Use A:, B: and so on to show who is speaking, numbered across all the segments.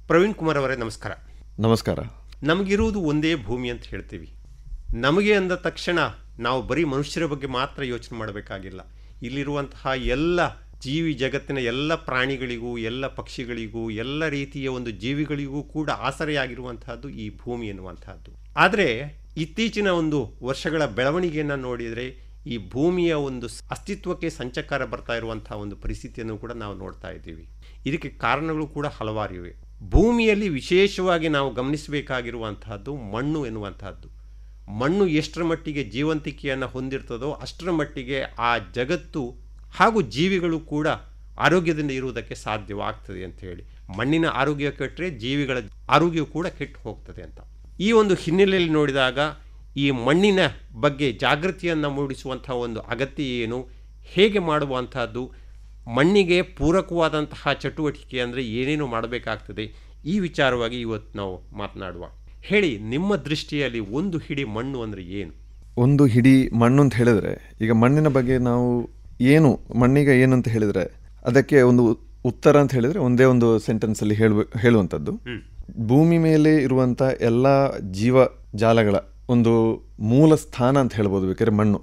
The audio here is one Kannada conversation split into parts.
A: ಪ್ರವೀಣ್ ಕುಮಾರ್ ಅವರೇ ನಮಸ್ಕಾರ
B: ನಮಸ್ಕಾರ
A: ನಮಗಿರುವುದು ಒಂದೇ ಭೂಮಿ ಅಂತ ಹೇಳ್ತೀವಿ ನಮಗೆ ಅಂದ ತಕ್ಷಣ ನಾವು ಬರೀ ಮನುಷ್ಯರ ಬಗ್ಗೆ ಮಾತ್ರ ಯೋಚನೆ ಮಾಡಬೇಕಾಗಿಲ್ಲ ಇಲ್ಲಿರುವಂತಹ ಎಲ್ಲ ಜೀವಿ ಜಗತ್ತಿನ ಎಲ್ಲ ಪ್ರಾಣಿಗಳಿಗೂ ಎಲ್ಲ ಪಕ್ಷಿಗಳಿಗೂ ಎಲ್ಲ ರೀತಿಯ ಒಂದು ಜೀವಿಗಳಿಗೂ ಕೂಡ ಆಸರೆಯಾಗಿರುವಂತಹದ್ದು ಈ ಭೂಮಿ ಎನ್ನುವಂತಹದ್ದು ಆದರೆ ಇತ್ತೀಚಿನ ಒಂದು ವರ್ಷಗಳ ಬೆಳವಣಿಗೆಯನ್ನು ನೋಡಿದರೆ ಈ ಭೂಮಿಯ ಒಂದು ಅಸ್ತಿತ್ವಕ್ಕೆ ಸಂಚಕಾರ ಬರ್ತಾ ಇರುವಂತಹ ಒಂದು ಪರಿಸ್ಥಿತಿಯನ್ನು ಕೂಡ ನಾವು ನೋಡ್ತಾ ಇದ್ದೀವಿ ಇದಕ್ಕೆ ಕಾರಣಗಳು ಕೂಡ ಹಲವಾರು ಇವೆ ಭೂಮಿಯಲ್ಲಿ ವಿಶೇಷವಾಗಿ ನಾವು ಗಮನಿಸಬೇಕಾಗಿರುವಂತಹದ್ದು ಮಣ್ಣು ಎನ್ನುವಂತಹದ್ದು ಮಣ್ಣು ಎಷ್ಟರ ಮಟ್ಟಿಗೆ ಜೀವಂತಿಕೆಯನ್ನು ಹೊಂದಿರ್ತದೋ ಅಷ್ಟರ ಮಟ್ಟಿಗೆ ಆ ಜಗತ್ತು ಹಾಗೂ ಜೀವಿಗಳು ಕೂಡ ಆರೋಗ್ಯದಿಂದ ಇರುವುದಕ್ಕೆ ಸಾಧ್ಯವಾಗ್ತದೆ ಅಂತ ಹೇಳಿ ಮಣ್ಣಿನ ಆರೋಗ್ಯ ಕೆಟ್ಟರೆ ಜೀವಿಗಳ ಆರೋಗ್ಯ ಕೂಡ ಕೆಟ್ಟು ಹೋಗ್ತದೆ ಅಂತ ಈ ಒಂದು ಹಿನ್ನೆಲೆಯಲ್ಲಿ ನೋಡಿದಾಗ ಈ ಮಣ್ಣಿನ ಬಗ್ಗೆ ಜಾಗೃತಿಯನ್ನು ಮೂಡಿಸುವಂತಹ ಒಂದು ಅಗತ್ಯ ಏನು ಹೇಗೆ ಮಾಡುವಂತಹದ್ದು ಮಣ್ಣಿಗೆ ಪೂರಕವಾದಂತಹ ಚಟುವಟಿಕೆ ಅಂದರೆ ಏನೇನು ಮಾಡಬೇಕಾಗ್ತದೆ ಈ ವಿಚಾರವಾಗಿ ಇವತ್ತು ನಾವು ಮಾತನಾಡುವ ಹೇಳಿ ನಿಮ್ಮ ದೃಷ್ಟಿಯಲ್ಲಿ ಒಂದು ಹಿಡಿ ಮಣ್ಣು ಅಂದರೆ ಏನು
B: ಒಂದು ಹಿಡಿ ಮಣ್ಣು ಅಂತ ಹೇಳಿದ್ರೆ ಈಗ ಮಣ್ಣಿನ ಬಗ್ಗೆ ನಾವು ಏನು ಮಣ್ಣಿಗೆ ಏನು ಅಂತ ಹೇಳಿದ್ರೆ ಅದಕ್ಕೆ ಒಂದು ಉತ್ತರ ಅಂತ ಹೇಳಿದ್ರೆ ಒಂದೇ ಒಂದು ಸೆಂಟೆನ್ಸ್ ಅಲ್ಲಿ ಹೇಳುವ ಹೇಳುವಂಥದ್ದು ಭೂಮಿ ಮೇಲೆ ಇರುವಂತ ಎಲ್ಲ ಜೀವ ಜಾಲಗಳ ಒಂದು ಮೂಲ ಸ್ಥಾನ ಅಂತ ಹೇಳ್ಬೋದು ಬೇಕಾದ್ರೆ ಮಣ್ಣು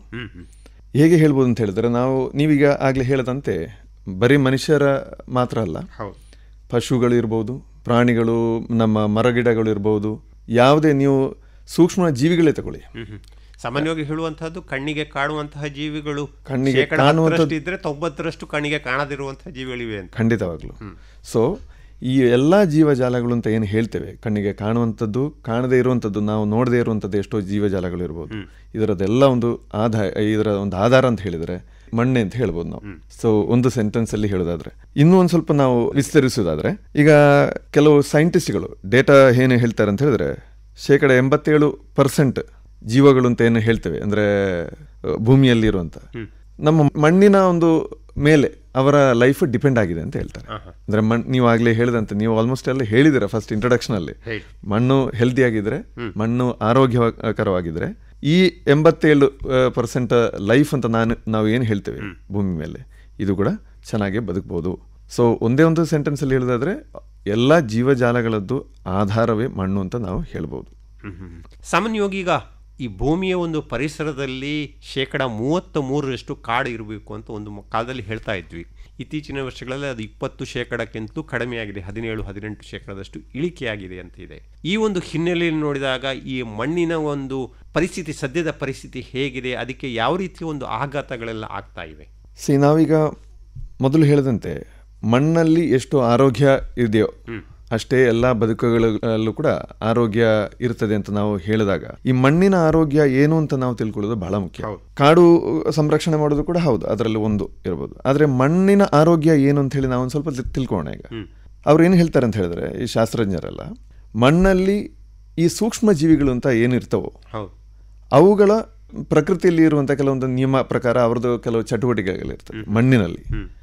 B: ಹೇಗೆ ಹೇಳ್ಬೋದು ಅಂತ ಹೇಳಿದ್ರೆ ನಾವು ನೀವೀಗ ಆಗಲೇ ಹೇಳದಂತೆ ಬರೀ ಮನುಷ್ಯರ ಮಾತ್ರ ಅಲ್ಲ
A: ಹೌದು
B: ಪಶುಗಳು ಇರ್ಬೋದು ಪ್ರಾಣಿಗಳು ನಮ್ಮ ಮರಗಿಡಗಳು ಇರ್ಬೋದು ಯಾವುದೇ ನೀವು ಸೂಕ್ಷ್ಮ ಜೀವಿಗಳೇ ತಗೊಳ್ಳಿ
A: ಸಾಮಾನ್ಯವಾಗಿ ಹೇಳುವಂತಹದ್ದು ಕಣ್ಣಿಗೆ ಕಾಣುವಂತಹ ಜೀವಿಗಳು
B: ಕಣ್ಣಿಗೆ
A: ಶೇಕಡ
B: ಕಾಣುವಂಥದ್ದು-
A: ಹತ್ತರಷ್ಟು ಇದ್ರೆ ತೊಂಬತ್ತರಷ್ಟು ಕಣ್ಣಿಗೆ ಕಾಣದಿರುವಂತಹ ಜೀವಿಗಳಿವೆ ಅಂತ
B: ಖಂಡಿತವಾಗ್ಲು ಸೊ ಈ ಎಲ್ಲ ಜೀವಜಾಲಗಳು ಅಂತ ಏನು ಹೇಳ್ತೇವೆ ಕಣ್ಣಿಗೆ ಕಾಣುವಂಥದ್ದು ಕಾಣದೇ ಇರುವಂಥದ್ದು ನಾವು ನೋಡದೇ ಇರುವಂಥದ್ದು ಎಷ್ಟೋ ಜೀವಜಾಲಗಳು ಇರ್ಬೋದು ಇದರದೆಲ್ಲ ಒಂದು ಆಧಾರ ಇದರ ಒಂದು ಆಧಾರ ಅಂತ ಹೇಳಿದ್ರೆ ಮಣ್ಣೆ ಅಂತ ಹೇಳ್ಬೋದು ನಾವು ಸೊ ಒಂದು ಸೆಂಟೆನ್ಸ್ ಅಲ್ಲಿ ಹೇಳೋದಾದ್ರೆ ಇನ್ನೂ ಒಂದು ಸ್ವಲ್ಪ ನಾವು ವಿಸ್ತರಿಸೋದಾದ್ರೆ ಈಗ ಕೆಲವು ಸೈಂಟಿಸ್ಟ್ಗಳು ಡೇಟಾ ಏನು ಹೇಳ್ತಾರೆ ಅಂತ ಹೇಳಿದ್ರೆ ಶೇಕಡ ಎಂಬತ್ತೇಳು ಪರ್ಸೆಂಟ್ ಜೀವಗಳು ಅಂತ ಏನು ಹೇಳ್ತೇವೆ ಅಂದ್ರೆ ಅಹ್, ಭೂಮಿಯಲ್ಲಿ ಇರುವಂತ ನಮ್ಮ ಮಣ್ಣಿನ ಒಂದು ಮೇಲೆ ಅವರ ಲೈಫ್ ಡಿಪೆಂಡ್ ಆಗಿದೆ ಅಂತ ಹೇಳ್ತಾರೆ ಅಂದ್ರೆ ಮಣ್ ನೀವು ಆಗ್ಲೇ ಹೇಳಿದಂತೆ ನೀವು ಆಲ್ಮೋಸ್ಟ್ ಎಲ್ಲ ಹೇಳಿದಿರ ಫಸ್ಟ್ ಇಂಟ್ರೊಡಕ್ಷನ್ ಅಲ್ಲಿ
A: ಹೇಳಿ.
B: ಮಣ್ಣು ಹೆಲ್ದಿ ಆಗಿದ್ರೆ ಮಣ್ಣು ಆರೋಗ್ಯಕರವಾಗಿದ್ರೆ ಈ ಎಂಬತ್ತೇಳು ಪರ್ಸೆಂಟ್ ಲೈಫ್ ಅಂತ ನಾನು ನಾವು ಏನು ಹೇಳ್ತೇವೆ ಭೂಮಿ ಮೇಲೆ ಇದು ಕೂಡ ಚೆನ್ನಾಗಿ ಬದುಕಬಹುದು ಸೊ ಒಂದೇ ಒಂದು ಸೆಂಟೆನ್ಸ್ ಅಲ್ಲಿ ಹೇಳೋದಾದ್ರೆ ಎಲ್ಲ ಜೀವಜಾಲಗಳದ್ದು ಆಧಾರವೇ ಮಣ್ಣು ಅಂತ ನಾವು ಹೇಳ್ಬೋದು
A: ಸಾಮಾನ್ಯವಾಗಿ ಈಗ ಈ ಭೂಮಿಯ ಒಂದು ಪರಿಸರದಲ್ಲಿ ಶೇಕಡ ಮೂವತ್ತ ಮೂರರಷ್ಟು ಕಾಡು ಇರಬೇಕು ಅಂತ ಒಂದು ಮ- ಕಾಲದಲ್ಲಿ ಹೇಳ್ತಾ ಇದ್ವಿ ಇತ್ತೀಚಿನ ವರ್ಷಗಳಲ್ಲಿ ಅದು ಇಪ್ಪತ್ತು ಶೇಕಡಕ್ಕಿಂತಲೂ ಕಡಿಮೆಯಾಗಿದೆ ಹದಿನೇಳು ಹದಿನೆಂಟು ಶೇಕಡದಷ್ಟು ಇಳಿಕೆಯಾಗಿದೆ ಅಂತ ಇದೆ ಈ ಒಂದು ಹಿನ್ನೆಲೆಯಲ್ಲಿ ನೋಡಿದಾಗ ಈ ಮಣ್ಣಿನ ಒಂದು ಪರಿಸ್ಥಿತಿ ಸದ್ಯದ ಪರಿಸ್ಥಿತಿ ಹೇಗಿದೆ ಅದಕ್ಕೆ ಯಾವ ರೀತಿಯ ಒಂದು ಆಘಾತಗಳೆಲ್ಲ ಆಗ್ತಾ ಇವೆ
B: ಸಿ ನಾವೀಗ ಮೊದಲು ಹೇಳಿದಂತೆ ಮಣ್ಣಲ್ಲಿ ಎಷ್ಟು ಆರೋಗ್ಯ ಇದೆಯೋ ಅಷ್ಟೇ ಎಲ್ಲ ಬದುಕುಗಳಲ್ಲೂ ಕೂಡ ಆರೋಗ್ಯ ಇರ್ತದೆ ಅಂತ ನಾವು ಹೇಳಿದಾಗ ಈ ಮಣ್ಣಿನ ಆರೋಗ್ಯ ಏನು ಅಂತ ನಾವು ತಿಳ್ಕೊಳ್ಳೋದು ಬಹಳ ಮುಖ್ಯ ಕಾಡು ಸಂರಕ್ಷಣೆ ಮಾಡೋದು ಕೂಡ ಹೌದು ಅದರಲ್ಲಿ ಒಂದು ಇರ್ಬೋದು ಆದ್ರೆ ಮಣ್ಣಿನ ಆರೋಗ್ಯ ಏನು ಅಂತ ಹೇಳಿ ನಾವು ಒಂದು ಸ್ವಲ್ಪ ತಿ- ತಿಳ್ಕೊಳ್ಳೋಣ ಈಗ ಅವ್ರು ಏನು ಹೇಳ್ತಾರೆ ಅಂತ ಹೇಳಿದ್ರೆ ಈ ಶಾಸ್ತ್ರಜ್ಞರೆಲ್ಲ ಮಣ್ಣಲ್ಲಿ ಈ ಸೂಕ್ಷ್ಮ ಜೀವಿಗಳು ಅಂತ ಏನಿರ್ತವೋ
A: ಹೌದು
B: ಅವುಗಳ ಪ್ರಕೃತಿಯಲ್ಲಿ ಇರುವಂಥ ಕೆಲವೊಂದು ನಿಯಮ ಪ್ರಕಾರ ಅವ್ರದ್ದು ಕೆಲವು ಚಟುವಟಿಕೆಗಳಿರ್ತದೆ ಮಣ್ಣಿನಲ್ಲಿ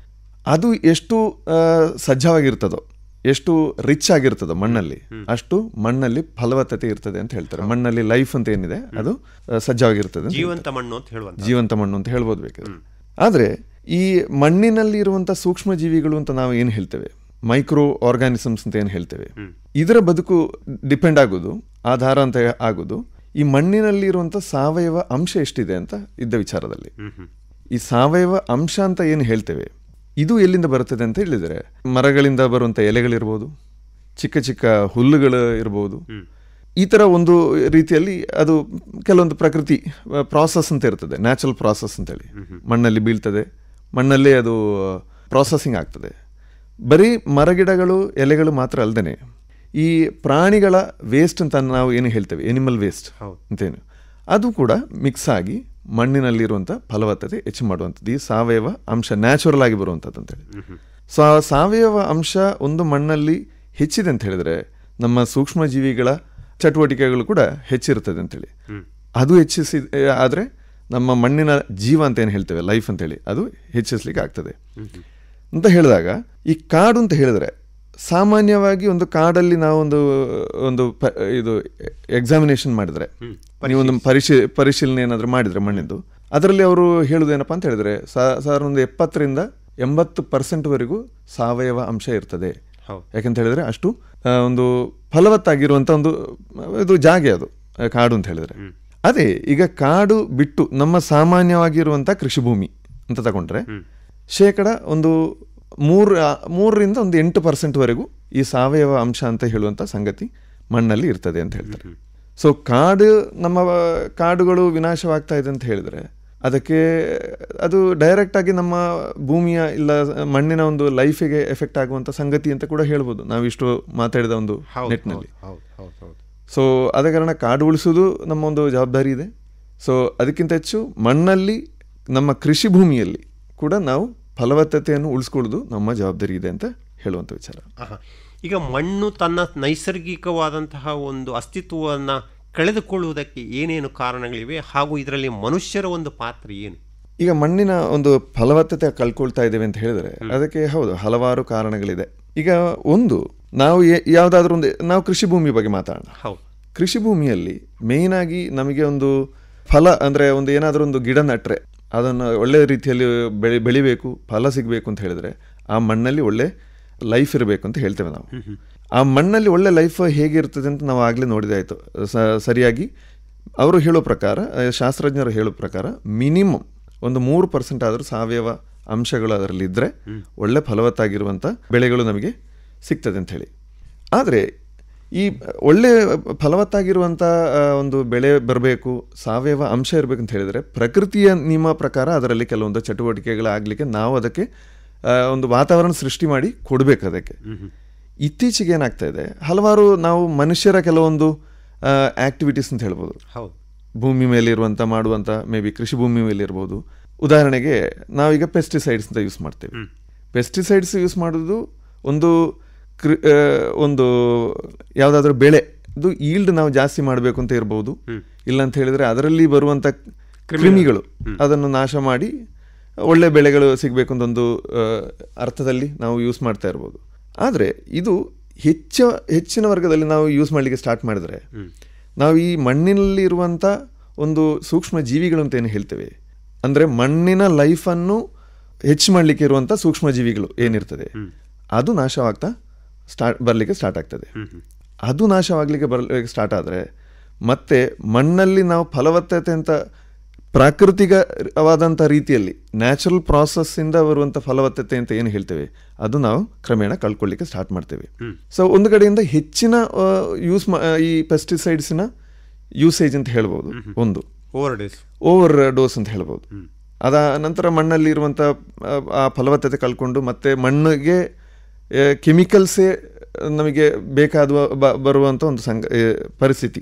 B: ಅದು ಎಷ್ಟು ಆ, ಸಜ್ಜವಾಗಿರ್ತದೋ ಎಷ್ಟು ರಿಚ್ ಆಗಿರ್ತದೋ ಮಣ್ಣಲ್ಲಿ ಅಷ್ಟು ಮಣ್ಣಲ್ಲಿ ಫಲವತ್ತತೆ ಇರ್ತದೆ ಅಂತ ಹೇಳ್ತಾರೆ ಮಣ್ಣಲ್ಲಿ ಲೈಫ್ ಅಂತ ಏನಿದೆ ಅದು ಆ, ಸಜ್ಜವಾಗಿರ್ತದೆ ಅಂತ
A: ಜೀವಂತ ಮಣ್ಣು ಅಂತ ಹೇಳುವಂತ
B: ಜೀವಂತ ಮಣ್ಣು ಅಂತ ಹೇಳ್ಬೋದು ಬೇಕಾದ್ರೆ ಆದರೆ ಈ ಮಣ್ಣಿನಲ್ಲಿ ಇರುವಂಥ ಸೂಕ್ಷ್ಮ ಜೀವಿಗಳು ಅಂತ ನಾವು ಏನು ಹೇಳ್ತೇವೆ ಮೈಕ್ರೋ ಆರ್ಗಾನಿಸಮ್ಸ್ ಅಂತ ಏನು ಹೇಳ್ತೇವೆ ಇದರ ಬದುಕು ಡಿಪೆಂಡ್ ಆಗೋದು ಆಧಾರ ಅಂತ ಆಗೋದು ಈ ಮಣ್ಣಿನಲ್ಲಿ ಇರುವಂಥ ಸಾವಯವ ಅಂಶ ಎಷ್ಟಿದೆ ಅಂತ ಇದ್ದ ವಿಚಾರದಲ್ಲಿ ಈ ಸಾವಯವ ಅಂಶ ಅಂತ ಏನು ಹೇಳ್ತೇವೆ ಇದು ಎಲ್ಲಿಂದ ಬರುತ್ತದೆ ಅಂತ ಹೇಳಿದರೆ ಮರಗಳಿಂದ ಬರುವಂಥ ಎಲೆಗಳಿರ್ಬೋದು ಚಿಕ್ಕ ಚಿಕ್ಕ ಹುಲ್ಲುಗಳು ಇರ್ಬೋದು ಈ ಥರ ಒಂದು ರೀತಿಯಲ್ಲಿ ಅದು ಕೆಲವೊಂದು ಪ್ರಕೃತಿ ಪ್ರಾಸೆಸ್ ಅಂತ ಇರ್ತದೆ ನ್ಯಾಚುರಲ್ ಪ್ರಾಸೆಸ್ ಅಂತೇಳಿ ಮಣ್ಣಲ್ಲಿ ಬೀಳ್ತದೆ ಮಣ್ಣಲ್ಲೇ ಅದು ಪ್ರಾಸೆಸಿಂಗ್ ಆಗ್ತದೆ ಬರೀ ಮರಗಿಡಗಳು ಎಲೆಗಳು ಮಾತ್ರ ಅಲ್ಲದೆ ಈ ಪ್ರಾಣಿಗಳ ವೇಸ್ಟ್ ಅಂತ ನಾವು ಏನು ಹೇಳ್ತೇವೆ ಎನಿಮಲ್ ವೇಸ್ಟ್ ಅಂತೇನು ಅದು ಕೂಡ ಮಿಕ್ಸ್ ಆಗಿ ಮಣ್ಣಿನಲ್ಲಿರುವಂಥ ಫಲವತ್ತತೆ ಹೆಚ್ಚು ಮಾಡುವಂಥದ್ದು ಈ ಸಾವಯವ ಅಂಶ ನ್ಯಾಚುರಲ್ ಆಗಿ ಬರುವಂಥದ್ದು ಅಂತೇಳಿ ಸೊ ಆ ಸಾವಯವ ಅಂಶ ಒಂದು ಮಣ್ಣಲ್ಲಿ ಹೆಚ್ಚಿದೆ ಅಂತ ಹೇಳಿದ್ರೆ ನಮ್ಮ ಸೂಕ್ಷ್ಮ ಜೀವಿಗಳ ಚಟುವಟಿಕೆಗಳು ಕೂಡ ಹೆಚ್ಚಿರ್ತದೆ ಅಂತೇಳಿ ಅದು ಹೆಚ್ಚಿಸಿ ಆದರೆ ನಮ್ಮ ಮಣ್ಣಿನ ಜೀವ ಅಂತ ಏನು ಹೇಳ್ತೇವೆ ಲೈಫ್ ಅಂತೇಳಿ ಅದು ಹೆಚ್ಚಿಸ್ಲಿಕ್ಕೆ ಆಗ್ತದೆ ಅಂತ ಹೇಳಿದಾಗ ಈ ಕಾಡು ಅಂತ ಹೇಳಿದ್ರೆ ಸಾಮಾನ್ಯವಾಗಿ ಒಂದು ಕಾಡಲ್ಲಿ ನಾವು ಒಂದು ಒಂದು ಪ- ಇದು ಎಕ್ಸಾಮಿನೇಷನ್ ಮಾಡಿದ್ರೆ ನೀವು ಒಂದು ಪರಿಶೀ ಪರಿಶೀಲನೆ ಏನಾದರೂ ಮಾಡಿದ್ರೆ ಮಣ್ಣಿದ್ದು ಅದರಲ್ಲಿ ಅವರು ಹೇಳುವುದೇನಪ್ಪ ಅಂತ ಹೇಳಿದ್ರೆ ಸಾ- ಸಾರ್ ಒಂದು ಎಪ್ಪತ್ತರಿಂದ ಎಂಬತ್ತು ಪರ್ಸೆಂಟ್ವರೆಗೂ ಸಾವಯವ ಅಂಶ ಇರ್ತದೆ
A: ಹೌದು.
B: ಯಾಕಂತ ಹೇಳಿದ್ರೆ ಅಷ್ಟು ಆ, ಒಂದು ಫಲವತ್ತಾಗಿರುವಂಥ ಒಂದು ಆ, ಇದು ಜಾಗೆ ಅದು ಆ, ಕಾಡು ಅಂತ ಹೇಳಿದ್ರೆ ಅದೇ ಈಗ ಕಾಡು ಬಿಟ್ಟು ನಮ್ಮ ಸಾಮಾನ್ಯವಾಗಿರುವಂಥ ಕೃಷಿ ಭೂಮಿ ಅಂತ ತಗೊಂಡ್ರೆ ಶೇಕಡ ಒಂದು ಮೂರು ಆ, ಮೂರರಿಂದ ಒಂದು ಎಂಟು ಪರ್ಸೆಂಟ್ವರೆಗೂ ಈ ಸಾವಯವ ಅಂಶ ಅಂತ ಹೇಳುವಂಥ ಸಂಗತಿ ಮಣ್ಣಲ್ಲಿ ಇರ್ತದೆ ಅಂತ ಹೇಳ್ತಾರೆ ಸೊ ಕಾಡು ನಮ್ಮ ಕಾಡುಗಳು ವಿನಾಶವಾಗ್ತಾ ಇದೆ ಅಂತ ಹೇಳಿದ್ರೆ ಅದಕ್ಕೆ ಅದು ಡೈರೆಕ್ಟ್ ಆಗಿ ನಮ್ಮ ಭೂಮಿಯ ಇಲ್ಲ ಮಣ್ಣಿನ ಒಂದು ಲೈಫಿಗೆ ಎಫೆಕ್ಟ್ ಆಗುವಂಥ ಸಂಗತಿ ಅಂತ ಕೂಡ ಹೇಳ್ಬೋದು ನಾವಿಷ್ಟು ಮಾತಾಡಿದ ಒಂದು
A: ಹೌದು
B: ನಿಟ್ಟಿನಲ್ಲಿ
A: ಹೌದು ಹೌದು ಹೌದು
B: ಸೊ ಆದ ಕಾರಣ ಕಾಡು ಉಳಿಸೋದು ನಮ್ಮ ಒಂದು ಜವಾಬ್ದಾರಿ ಇದೆ ಸೊ ಅದಕ್ಕಿಂತ ಹೆಚ್ಚು ಮಣ್ಣಲ್ಲಿ ನಮ್ಮ ಕೃಷಿ ಭೂಮಿಯಲ್ಲಿ ಕೂಡ ನಾವು ಫಲವತ್ತತೆಯನ್ನು ಉಳಿಸ್ಕೊಳ್ಳೋದು ನಮ್ಮ ಜವಾಬ್ದಾರಿ ಇದೆ ಅಂತ ಹೇಳುವಂಥ ವಿಚಾರ
A: ಆಹಾ. ಈಗ ಮಣ್ಣು ತನ್ನ ನೈಸರ್ಗಿಕವಾದಂತಹ ಒಂದು ಅಸ್ತಿತ್ವವನ್ನು ಕಳೆದುಕೊಳ್ಳುವುದಕ್ಕೆ ಏನೇನು ಕಾರಣಗಳಿವೆ ಹಾಗೂ ಇದರಲ್ಲಿ ಮನುಷ್ಯರ ಒಂದು ಪಾತ್ರ ಏನು
B: ಈಗ ಮಣ್ಣಿನ ಒಂದು ಫಲವತ್ತತೆ ಕಳ್ಕೊಳ್ತಾ ಇದ್ದೇವೆ ಅಂತ ಹೇಳಿದ್ರೆ ಅದಕ್ಕೆ ಹೌದು ಹಲವಾರು ಕಾರಣಗಳಿದೆ ಈಗ ಒಂದು ನಾವು ಯಾವುದಾದ್ರೂ ಒಂದು ನಾವು ಕೃಷಿ ಭೂಮಿ ಬಗ್ಗೆ ಮಾತಾಡೋಣ
A: ಹೌದು
B: ಕೃಷಿ ಭೂಮಿಯಲ್ಲಿ ಮೇಯ್ನ್ ಆಗಿ ನಮಗೆ ಒಂದು ಫಲ ಅಂದರೆ ಒಂದು ಏನಾದರೂ ಒಂದು ಗಿಡ ನಟ್ರೆ ಅದನ್ನು ಒಳ್ಳೆ ರೀತಿಯಲ್ಲಿ ಬೆಳಿ ಬೆಳಿಬೇಕು ಫಲ ಸಿಗಬೇಕು ಅಂತ ಹೇಳಿದ್ರೆ ಆ ಮಣ್ಣಲ್ಲಿ ಒಳ್ಳೆ ಲೈಫ್ ಇರಬೇಕು ಅಂತ ಹೇಳ್ತೇವೆ ನಾವು ಆ ಮಣ್ಣಲ್ಲಿ ಒಳ್ಳೆ ಲೈಫ್ ಹೇಗಿರ್ತದೆ ಅಂತ ನಾವು ಆಗಲೇ ನೋಡಿದಾಯಿತು ಸ- ಸರಿಯಾಗಿ ಅವರು ಹೇಳೋ ಪ್ರಕಾರ ಆ, ಶಾಸ್ತ್ರಜ್ಞರು ಹೇಳೋ ಪ್ರಕಾರ ಮಿನಿಮಮ್ ಒಂದು ಮೂರು ಪರ್ಸೆಂಟ್ ಆದರೂ ಸಾವಯವ ಅಂಶಗಳು ಅದರಲ್ಲಿ ಇದ್ದರೆ ಒಳ್ಳೆ ಫಲವತ್ತಾಗಿರುವಂಥ ಬೆಳೆಗಳು ನಮಗೆ ಸಿಗ್ತದೆ ಅಂತ ಹೇಳಿ ಆದರೆ ಈ ಒಳ್ಳೆ ಫಲವತ್ತಾಗಿರುವಂಥ ಆ, ಒಂದು ಬೆಳೆ ಬರಬೇಕು ಸಾವಯವ ಅಂಶ ಇರಬೇಕು ಅಂತ ಹೇಳಿದರೆ ಪ್ರಕೃತಿಯ ನಿಯಮ ಪ್ರಕಾರ ಅದರಲ್ಲಿ ಕೆಲವೊಂದು ಚಟುವಟಿಕೆಗಳಾಗಲಿಕ್ಕೆ ನಾವು ಅದಕ್ಕೆ ಆ, ಒಂದು ವಾತಾವರಣ ಸೃಷ್ಟಿ ಮಾಡಿ ಕೊಡಬೇಕು ಅದಕ್ಕೆ ಇತ್ತೀಚೆಗೆ ಏನಾಗ್ತಾ ಇದೆ ಹಲವಾರು ನಾವು ಮನುಷ್ಯರ ಕೆಲವೊಂದು ಆ್ಯಕ್ಟಿವಿಟೀಸ್ ಅಂತ ಹೇಳ್ಬೋದು
A: ಹೌದು
B: ಭೂಮಿ ಮೇಲೆ ಇರುವಂಥ ಮಾಡುವಂಥ ಮೇ ಬಿ ಕೃಷಿ ಭೂಮಿ ಮೇಲೆ ಇರ್ಬೋದು ಉದಾಹರಣೆಗೆ ನಾವೀಗ ಪೆಸ್ಟಿಸೈಡ್ಸ್ ಅಂತ ಯೂಸ್ ಮಾಡ್ತೇವೆ ಪೆಸ್ಟಿಸೈಡ್ಸ್ ಯೂಸ್ ಮಾಡೋದು ಒಂದು ಕೃ ಆ, ಒಂದು ಯಾವುದಾದ್ರೂ ಬೆಳೆ ಅದು ಈಲ್ಡ್ ನಾವು ಜಾಸ್ತಿ ಮಾಡಬೇಕು ಅಂತ ಇರ್ಬೋದು ಇಲ್ಲ ಅಂತ ಹೇಳಿದ್ರೆ ಅದರಲ್ಲಿ ಬರುವಂಥ ಕ್ರಿಮಿಗಳು ಅದನ್ನು ನಾಶ ಮಾಡಿ ಒಳ್ಳೆ ಬೆಳೆಗಳು ಸಿಗಬೇಕು ಅಂತ ಒಂದು ಆ, ಅರ್ಥದಲ್ಲಿ ನಾವು ಯೂಸ್ ಮಾಡ್ತಾ ಇರ್ಬೋದು ಆದರೆ ಇದು ಹೆಚ್ಚ ಹೆಚ್ಚಿನ ವರ್ಗದಲ್ಲಿ ನಾವು ಯೂಸ್ ಮಾಡಲಿಕ್ಕೆ ಸ್ಟಾರ್ಟ್ ಮಾಡಿದ್ರೆ ನಾವು ಈ ಮಣ್ಣಿನಲ್ಲಿ ಇರುವಂಥ ಒಂದು ಸೂಕ್ಷ್ಮ ಜೀವಿಗಳು ಅಂತ ಏನು ಹೇಳ್ತೇವೆ ಅಂದರೆ ಮಣ್ಣಿನ ಲೈಫನ್ನು ಹೆಚ್ಚು ಮಾಡಲಿಕ್ಕೆ ಇರುವಂಥ ಸೂಕ್ಷ್ಮ ಜೀವಿಗಳು ಏನಿರ್ತದೆ ಅದು ನಾಶವಾಗ್ತಾ ಸ್ಟಾರ್ಟ್ ಬರಲಿಕ್ಕೆ ಸ್ಟಾರ್ಟ್ ಆಗ್ತದೆ ಅದು ನಾಶವಾಗಲಿಕ್ಕೆ ಬರಲಿಕ್ಕೆ ಸ್ಟಾರ್ಟ್ ಆದರೆ ಮತ್ತೆ ಮಣ್ಣಲ್ಲಿ ನಾವು ಫಲವತ್ತತೆ ಅಂತ ಪ್ರಾಕೃತಿಕವಾದಂಥ ರೀತಿಯಲ್ಲಿ ನ್ಯಾಚುರಲ್ ಪ್ರಾಸೆಸ್ಸಿಂದ ಬರುವಂಥ ಫಲವತ್ತತೆ ಅಂತ ಏನು ಹೇಳ್ತೇವೆ ಅದು ನಾವು ಕ್ರಮೇಣ ಕಳ್ಕೊಳ್ಳಿಕ್ಕೆ ಸ್ಟಾರ್ಟ್ ಮಾಡ್ತೇವೆ ಸೊ ಒಂದು ಕಡೆಯಿಂದ ಹೆಚ್ಚಿನ ಯೂಸ್ ಈ ಪೆಸ್ಟಿಸೈಡ್ಸಿನ ಯೂಸೇಜ್ ಅಂತ ಹೇಳ್ಬೋದು ಒಂದು
A: ಓವರ್ ಡೇಸ್
B: ಓವರ್ ಡೋಸ್ ಅಂತ ಹೇಳ್ಬೋದು ಅದ ನಂತರ ಮಣ್ಣಲ್ಲಿ ಇರುವಂಥ ಆ ಫಲವತ್ತತೆ ಕಳ್ಕೊಂಡು ಮತ್ತೆ ಮಣ್ಣಿಗೆ ಕೆಮಿಕಲ್ಸೇ ನಮಗೆ ಬೇಕಾದ ಬ- ಬರುವಂಥ ಒಂದು ಸಂಗ ಆ, ಪರಿಸ್ಥಿತಿ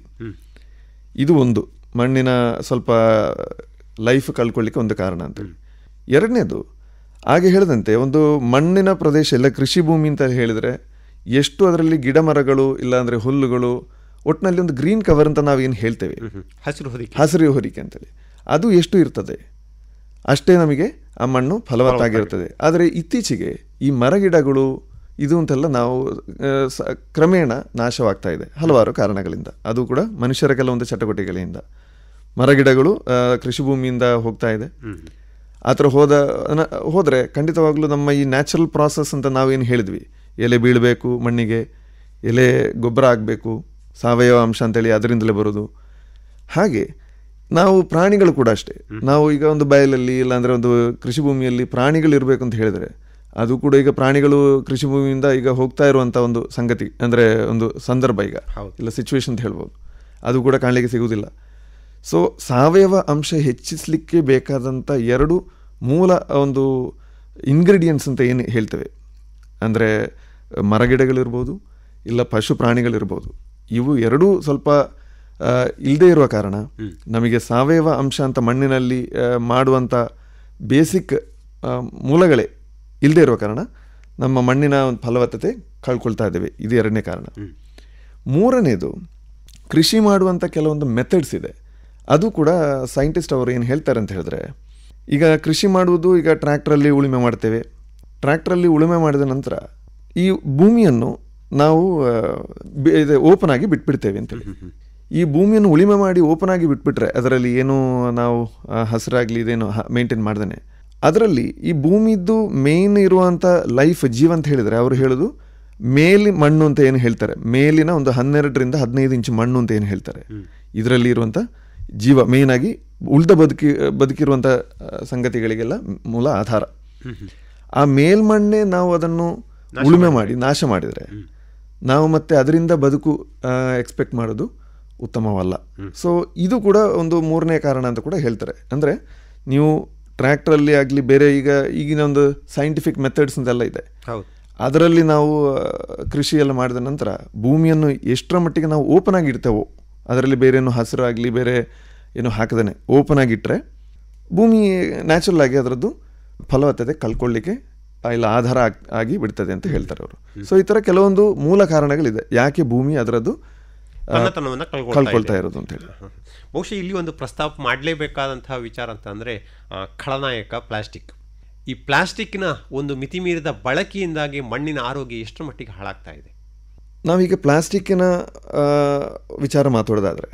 B: ಇದು ಒಂದು ಮಣ್ಣಿನ ಸ್ವಲ್ಪ ಲೈಫ್ ಕಳ್ಕೊಳ್ಳಿಕ್ಕೆ ಒಂದು ಕಾರಣ ಅಂತೇಳಿ ಎರಡನೇದು ಹಾಗೆ ಹೇಳಿದಂತೆ ಒಂದು ಮಣ್ಣಿನ ಪ್ರದೇಶ ಇಲ್ಲ ಕೃಷಿ ಭೂಮಿ ಅಂತ ಹೇಳಿದರೆ ಎಷ್ಟು ಅದರಲ್ಲಿ ಗಿಡ ಮರಗಳು ಇಲ್ಲಾಂದರೆ ಹುಲ್ಲುಗಳು ಒಟ್ಟಿನಲ್ಲಿ ಒಂದು ಗ್ರೀನ್ ಕವರ್ ಅಂತ ನಾವೇನು ಹೇಳ್ತೇವೆ
A: ಹಸಿರು ಹೊದಿಕೆ
B: ಹಸಿರು ಹೊರಿಕೆ ಅಂತೇಳಿ ಅದು ಎಷ್ಟು ಇರ್ತದೆ ಅಷ್ಟೇ ನಮಗೆ ಆ ಮಣ್ಣು ಫಲವತ್ತಾಗಿರ್ತದೆ ಆದರೆ ಇತ್ತೀಚೆಗೆ ಈ ಮರಗಿಡಗಳು ಇದು ಅಂತೆಲ್ಲ ನಾವು ಆ, ಸ- ಕ್ರಮೇಣ ನಾಶವಾಗ್ತಾ ಇದೆ ಹಲವಾರು ಕಾರಣಗಳಿಂದ ಅದು ಕೂಡ ಮನುಷ್ಯರ ಕೆಲವೊಂದು ಚಟುವಟಿಕೆಗಳಿಂದ ಮರಗಿಡಗಳು ಆ, ಕೃಷಿ ಭೂಮಿಯಿಂದ ಹೋಗ್ತಾ ಇದೆ ಆ ಥರ ಹೋದ ನ- ಹೋದರೆ ಖಂಡಿತವಾಗ್ಲೂ ನಮ್ಮ ಈ ನ್ಯಾಚುರಲ್ ಪ್ರಾಸೆಸ್ ಅಂತ ನಾವೇನು ಹೇಳಿದ್ವಿ ಎಲೆ ಬೀಳಬೇಕು ಮಣ್ಣಿಗೆ ಎಲೆ ಗೊಬ್ಬರ ಆಗಬೇಕು ಸಾವಯವ ಅಂಶ ಅಂತೇಳಿ ಅದರಿಂದಲೇ ಬರೋದು ಹಾಗೆ ನಾವು ಪ್ರಾಣಿಗಳು ಕೂಡ ಅಷ್ಟೇ ನಾವು ಈಗ ಒಂದು ಬಯಲಲ್ಲಿ ಇಲ್ಲಾಂದರೆ ಒಂದು ಕೃಷಿ ಭೂಮಿಯಲ್ಲಿ ಪ್ರಾಣಿಗಳು ಇರಬೇಕು ಅಂತ ಹೇಳಿದರೆ ಅದು ಕೂಡ ಈಗ ಪ್ರಾಣಿಗಳು ಕೃಷಿ ಭೂಮಿಯಿಂದ ಈಗ ಹೋಗ್ತಾ ಇರುವಂಥ ಒಂದು ಸಂಗತಿ ಅಂದರೆ ಒಂದು ಸಂದರ್ಭ ಈಗ
A: ಹೌದು.
B: ಇಲ್ಲ ಸಿಚುವೇಶನ್ ಅಂತ ಹೇಳ್ಬೋದು ಅದು ಕೂಡ ಕಾಣಲಿಕ್ಕೆ ಸಿಗುವುದಿಲ್ಲ ಸೊ ಸಾವಯವ ಅಂಶ ಹೆಚ್ಚಿಸಲಿಕ್ಕೆ ಬೇಕಾದಂಥ ಎರಡು ಮೂಲ ಒಂದು ಇಂಗ್ರೀಡಿಯೆಂಟ್ಸ್ ಅಂತ ಏನು ಹೇಳ್ತೇವೆ ಅಂದರೆ ಮರಗಿಡಗಳಿರ್ಬೋದು ಇಲ್ಲ ಪಶು ಪ್ರಾಣಿಗಳಿರ್ಬೋದು ಇವು ಎರಡೂ ಸ್ವಲ್ಪ ಇಲ್ಲದೇ ಇರುವ ಕಾರಣ ನಮಗೆ ಸಾವಯವ ಅಂಶ ಅಂತ ಮಣ್ಣಿನಲ್ಲಿ ಆ, ಮಾಡುವಂಥ ಬೇಸಿಕ್ ಮೂಲಗಳೇ ಇಲ್ಲದೇ ಇರುವ ಕಾರಣ ನಮ್ಮ ಮಣ್ಣಿನ ಒಂದು ಫಲವತ್ತತೆ ಕಳ್ಕೊಳ್ತಾ ಇದ್ದೇವೆ ಇದು ಎರಡನೇ ಕಾರಣ ಮೂರನೇದು ಕೃಷಿ ಮಾಡುವಂಥ ಕೆಲವೊಂದು ಮೆಥಡ್ಸ್ ಇದೆ ಅದು ಕೂಡ ಸೈಂಟಿಸ್ಟ್ ಅವರು ಏನು ಹೇಳ್ತಾರೆ ಅಂತ ಹೇಳಿದ್ರೆ ಈಗ ಕೃಷಿ ಮಾಡುವುದು ಈಗ ಟ್ರ್ಯಾಕ್ಟ್ರಲ್ಲಿ ಉಳುಮೆ ಮಾಡ್ತೇವೆ ಟ್ರ್ಯಾಕ್ಟ್ರಲ್ಲಿ ಉಳುಮೆ ಮಾಡಿದ ನಂತರ ಈ ಭೂಮಿಯನ್ನು ನಾವು ಆ, ಬಿ- ಇದು ಓಪನ್ ಆಗಿ ಬಿಟ್ಬಿಡ್ತೇವೆ ಅಂತೇಳಿ ಈ ಭೂಮಿಯನ್ನು ಉಳುಮೆ ಮಾಡಿ ಓಪನ್ ಆಗಿ ಬಿಟ್ಬಿಟ್ರೆ ಅದರಲ್ಲಿ ಏನು ನಾವು ಆ, ಹಸಿರಾಗ್ಲಿ ಇದೇನು ಮೇಂಟೈನ್ ಮಾಡ್ದೇನೆ ಅದರಲ್ಲಿ ಈ ಭೂಮಿದ್ದು ಮೇನ್ ಇರುವಂಥ ಲೈಫ್ ಜೀವ ಅಂತ ಹೇಳಿದರೆ ಅವರು ಹೇಳೋದು ಮೇಲಿ ಮಣ್ಣು ಅಂತ ಏನು ಹೇಳ್ತಾರೆ ಮೇಲಿನ ಒಂದು ಹನ್ನೆರಡರಿಂದ ಹದಿನೈದು ಇಂಚು ಮಣ್ಣು ಅಂತ ಏನು ಹೇಳ್ತಾರೆ ಇದರಲ್ಲಿ ಇರುವಂಥ ಜೀವ ಮೇನ್ ಆಗಿ ಉಳಿದ ಬದುಕಿ ಬದುಕಿರುವಂಥ ಆ, ಸಂಗತಿಗಳಿಗೆಲ್ಲ ಮೂಲ ಆಧಾರ ಆ ಮೇಲ್ಮಣ್ಣೆ ನಾವು ಅದನ್ನು ಉಳುಮೆ ಮಾಡಿ ನಾಶ ಮಾಡಿದರೆ ನಾವು ಮತ್ತೆ ಅದರಿಂದ ಬದುಕು ಎಕ್ಸ್ಪೆಕ್ಟ್ ಮಾಡೋದು ಉತ್ತಮವಲ್ಲ ಸೊ ಇದು ಕೂಡ ಒಂದು ಮೂರನೇ ಕಾರಣ ಅಂತ ಕೂಡ ಹೇಳ್ತಾರೆ ಅಂದರೆ ನೀವು ಟ್ರ್ಯಾಕ್ಟ್ರಲ್ಲಿ ಆಗಲಿ ಬೇರೆ ಈಗ ಈಗಿನ ಒಂದು ಸೈಂಟಿಫಿಕ್ ಮೆಥಡ್ಸ್ ಅಂತೆಲ್ಲ ಇದೆ
A: ಹೌದು
B: ಅದರಲ್ಲಿ ನಾವು ಆ, ಕೃಷಿ ಎಲ್ಲ ಮಾಡಿದ ನಂತರ ಭೂಮಿಯನ್ನು ಎಷ್ಟರ ಮಟ್ಟಿಗೆ ನಾವು ಓಪನ್ ಆಗಿ ಇಡ್ತೇವೋ ಅದರಲ್ಲಿ ಬೇರೆ ಏನು ಹಸಿರು ಆಗಲಿ ಬೇರೆ ಏನು ಹಾಕದೇನೆ ಓಪನ್ ಆಗಿ ಇಟ್ಟರೆ ಭೂಮಿ ನ್ಯಾಚುರಲ್ ಆಗಿ ಅದರದ್ದು ಫಲವತ್ತತೆ ಕಳ್ಕೊಳ್ಳಿಕ್ಕೆ ಆ, ಇಲ್ಲ ಆಧಾರ ಆಗ್- ಆಗಿ ಬಿಡ್ತದೆ ಅಂತ ಹೇಳ್ತಾರೆ ಅವರು ಸೊ ಈ ಥರ ಕೆಲವೊಂದು ಮೂಲ ಕಾರಣಗಳಿದೆ ಯಾಕೆ ಭೂಮಿ ಅದರದ್ದು ಆ,
A: ತನ್ನತನವನ್ನ ಕಳ್ಕೊಳ್ತಾ
B: ಕಳ್ಕೊಳ್ತಾ
A: ಇದೆ.
B: ಇರೋದು ಅಂತ ಹೇಳಿ
A: ಹ. ಬಹುಶಃ ಇಲ್ಲಿ ಒಂದು ಪ್ರಸ್ತಾಪ ಮಾಡಲೇಬೇಕಾದಂತಹ ವಿಚಾರ ಅಂತ ಅಂದರೆ ಖಳನಾಯಕ ಪ್ಲಾಸ್ಟಿಕ್ ಈ ಪ್ಲಾಸ್ಟಿಕ್ನ ಒಂದು ಮಿತಿಮೀರಿದ ಬಳಕೆಯಿಂದಾಗಿ ಮಣ್ಣಿನ ಆರೋಗ್ಯ ಎಷ್ಟರ ಮಟ್ಟಿಗೆ ಹಾಳಾಗ್ತಾ ಇದೆ
B: ನಾವೀಗ ಪ್ಲಾಸ್ಟಿಕ್ಕಿನ ಆ, ವಿಚಾರ ಮಾತಾಡೋದಾದರೆ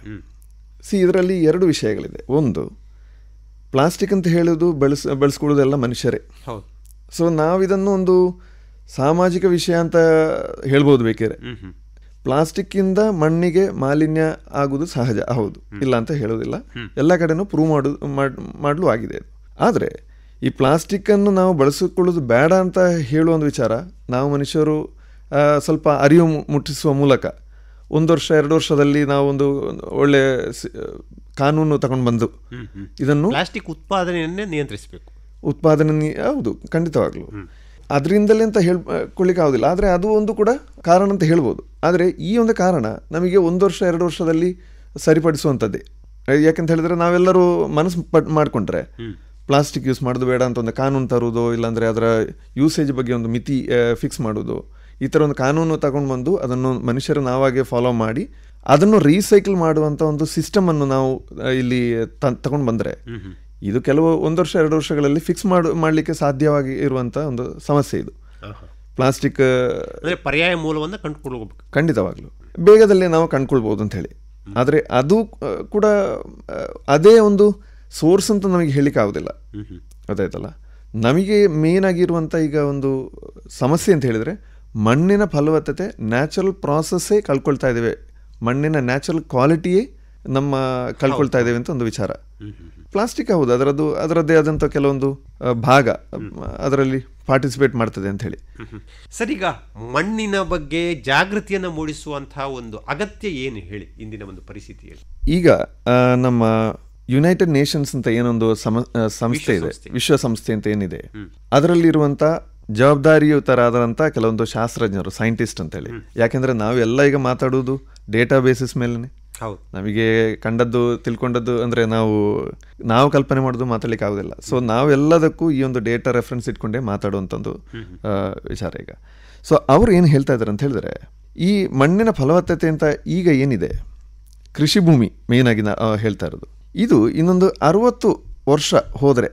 B: ಸಿ ಇದರಲ್ಲಿ ಎರಡು ವಿಷಯಗಳಿದೆ ಒಂದು ಪ್ಲಾಸ್ಟಿಕ್ ಅಂತ ಹೇಳೋದು ಬೆಳೆಸ್ ಬೆಳೆಸ್ಕೊಳ್ಳೋದೆಲ್ಲ ಮನುಷ್ಯರೇ
A: ಹೌದು
B: ಸೊ ನಾವಿದನ್ನು ಒಂದು ಸಾಮಾಜಿಕ ವಿಷಯ ಅಂತ ಹೇಳ್ಬೋದು ಬೇಕಿದ್ರೆ
A: ಹ್ಮ್ ಹ್ಮ್
B: ಪ್ಲಾಸ್ಟಿಕ್ಕಿಂದ ಮಣ್ಣಿಗೆ ಮಾಲಿನ್ಯ ಆಗುವುದು ಸಹಜ ಹೌದು ಇಲ್ಲ ಅಂತ ಹೇಳೋದಿಲ್ಲ ಎಲ್ಲ ಕಡೆನೂ ಪ್ರೂವ್ ಮಾಡು ಮಾಡ್- ಮಾಡಲು ಆಗಿದೆ ಅದು ಆದರೆ ಈ ಪ್ಲಾಸ್ಟಿಕ್ಕನ್ನು ನಾವು ಬಳಸಿಕೊಳ್ಳೋದು ಬೇಡ ಅಂತ ಹೇಳುವ ಒಂದು ವಿಚಾರ ನಾವು ಮನುಷ್ಯರು ಆ, ಸ್ವಲ್ಪ ಅರಿವು ಮು- ಮುಟ್ಟಿಸುವ ಮೂಲಕ ಒಂದು ವರ್ಷ ಎರಡು ವರ್ಷದಲ್ಲಿ ನಾವು ಒಂದು ಒಳ್ಳೆ ಸಿ- ಕಾನೂನು ತಗೊಂಡು ಬಂದು ಇದನ್ನು
A: ಪ್ಲಾಸ್ಟಿಕ್ ಉತ್ಪಾದನೆಯನ್ನೇ ನಿಯಂತ್ರಿಸಬೇಕು
B: ಉತ್ಪಾದನೆ ನೀ- ಹೌದು ಖಂಡಿತವಾಗ್ಲು ಅದರಿಂದಲೇ ಅಂತ ಹೇಳ್ಕೊಳ್ಳಿಕ್ಕೆ ಆಗೋದಿಲ್ಲ ಆದರೆ ಅದು ಒಂದು ಕೂಡ ಕಾರಣ ಅಂತ ಹೇಳ್ಬೋದು ಆದರೆ ಈ ಒಂದು ಕಾರಣ ನಮಗೆ ಒಂದು ವರ್ಷ ಎರಡು ವರ್ಷದಲ್ಲಿ ಸರಿಪಡಿಸುವಂಥದ್ದೇ ಯಾಕಂತ ಹೇಳಿದ್ರೆ ನಾವೆಲ್ಲರೂ ಮನಸ್ಸು ಪಟ್ ಮಾಡಿಕೊಂಡ್ರೆ ಪ್ಲಾಸ್ಟಿಕ್ ಯೂಸ್ ಮಾಡೋದು ಬೇಡ ಅಂತ ಒಂದು ಕಾನೂನು ತರುವುದು ಇಲ್ಲಾಂದರೆ ಅದರ ಯೂಸೇಜ್ ಬಗ್ಗೆ ಒಂದು ಮಿತಿ ಫಿಕ್ಸ್ ಮಾಡೋದು ಈ ಥರ ಒಂದು ಕಾನೂನು ತಗೊಂಡು ಬಂದು ಅದನ್ನು ಮನುಷ್ಯರು ನಾವಾಗೆ ಫಾಲೋ ಮಾಡಿ ಅದನ್ನು ರೀಸೈಕಲ್ ಮಾಡುವಂಥ ಒಂದು ಸಿಸ್ಟಮನ್ನು ನಾವು ಆ, ಇಲ್ಲಿ ತಗೊಂಡು ಬಂದರೆ ಇದು ಕೆಲವು ಒಂದು ವರ್ಷ ಎರಡು ವರ್ಷಗಳಲ್ಲಿ ಫಿಕ್ಸ್ ಮಾಡು ಮಾಡಲಿಕ್ಕೆ ಸಾಧ್ಯವಾಗಿ ಇರುವಂಥ ಒಂದು ಸಮಸ್ಯೆ ಇದು ಪ್ಲಾಸ್ಟಿಕ್
A: ಅಂದರೆ ಪರ್ಯಾಯ ಮೂಲವನ್ನು ಕಂಡುಕೊಳ್ಬೇಕು
B: ಖಂಡಿತವಾಗ್ಲೂ ಬೇಗದಲ್ಲೇ ನಾವು ಕಂಡ್ಕೊಳ್ಬೋದು ಅಂತ ಹೇಳಿ ಆದರೆ ಅದು ಆ, ಕೂಡ ಆ, ಅದೇ ಒಂದು ಸೋರ್ಸ್ ಅಂತ ನಮಗೆ ಹೇಳಲಿಕ್ಕೆ ಆಗೋದಿಲ್ಲ ಗೊತ್ತಾಯ್ತಲ್ಲ ನಮಗೆ ಮೇನ್ ಆಗಿರುವಂಥ ಈಗ ಒಂದು ಸಮಸ್ಯೆ ಅಂತ ಹೇಳಿದರೆ ಮಣ್ಣಿನ ಫಲವತ್ತತೆ ನ್ಯಾಚುರಲ್ ಪ್ರಾಸೆಸ್ಸೇ ಕಳ್ಕೊಳ್ತಾ ಇದ್ದೇವೆ ಮಣ್ಣಿನ ನ್ಯಾಚುರಲ್ ಕ್ವಾಲಿಟಿಯೇ ನಮ್ಮ ಕಳ್ಕೊಳ್ತಾ ಇದ್ದೇವೆ ಅಂತ ಒಂದು ವಿಚಾರ ಪ್ಲಾಸ್ಟಿಕ್ ಹೌದು ಅದರದ್ದು ಅದರದ್ದೇ ಆದಂಥ ಕೆಲವೊಂದು ಆ, ಭಾಗ ಅದರಲ್ಲಿ ಪಾರ್ಟಿಸಿಪೇಟ್ ಮಾಡ್ತದೆ ಅಂತ ಹೇಳಿ
A: ಸರ್ ಈಗ ಮಣ್ಣಿನ ಬಗ್ಗೆ ಜಾಗೃತಿಯನ್ನು ಮೂಡಿಸುವಂತಹ ಒಂದು ಅಗತ್ಯ ಏನು ಹೇಳಿ ಇಂದಿನ ಒಂದು ಪರಿಸ್ಥಿತಿಯಲ್ಲಿ
B: ಈಗ ಆ, ನಮ್ಮ ಯುನೈಟೆಡ್ ನೇಷನ್ಸ್ ಅಂತ ಏನೊಂದು ಸಮ ಆ, ಸಂಸ್ಥೆ ಇದೆ
A: ವಿಶ್ವಸಂಸ್ಥೆ.
B: ವಿಶ್ವಸಂಸ್ಥೆ ಅಂತ ಏನಿದೆ ಅದರಲ್ಲಿರುವಂಥ ಜವಾಬ್ದಾರಿಯುತರಾದಂಥ ಕೆಲವೊಂದು ಶಾಸ್ತ್ರಜ್ಞರು ಸೈಂಟಿಸ್ಟ್ ಅಂತೇಳಿ ಯಾಕೆಂದ್ರೆ ನಾವೆಲ್ಲ ಈಗ ಮಾತಾಡೋದು ಡೇಟಾ ಬೇಸಿಸ್ ಮೇಲೇ
A: ಹೌದು
B: ನಮಗೆ ಕಂಡದ್ದು ತಿಳ್ಕೊಂಡದ್ದು ಅಂದರೆ ನಾವು ನಾವು ಕಲ್ಪನೆ ಮಾಡೋದು ಮಾತಾಡ್ಲಿಕ್ಕೆ ಆಗೋದಿಲ್ಲ ಸೊ ನಾವೆಲ್ಲದಕ್ಕೂ ಈ ಒಂದು ಡೇಟಾ ರೆಫರೆನ್ಸ್ ಇಟ್ಕೊಂಡೇ ಮಾತಾಡುವಂಥದ್ದು ಆ, ವಿಚಾರ ಈಗ ಸೊ ಅವರು ಏನು ಹೇಳ್ತಾ ಇದ್ದಾರೆ ಅಂತ ಹೇಳಿದ್ರೆ ಈ ಮಣ್ಣಿನ ಫಲವತ್ತತೆ ಅಂತ ಈಗ ಏನಿದೆ ಕೃಷಿ ಭೂಮಿ ಮೇಯ್ನಾಗಿ ನಾ ಆ, ಹೇಳ್ತಾ ಇರೋದು ಇದು ಇನ್ನೊಂದು ಅರುವತ್ತು ವರ್ಷ ಹೋದರೆ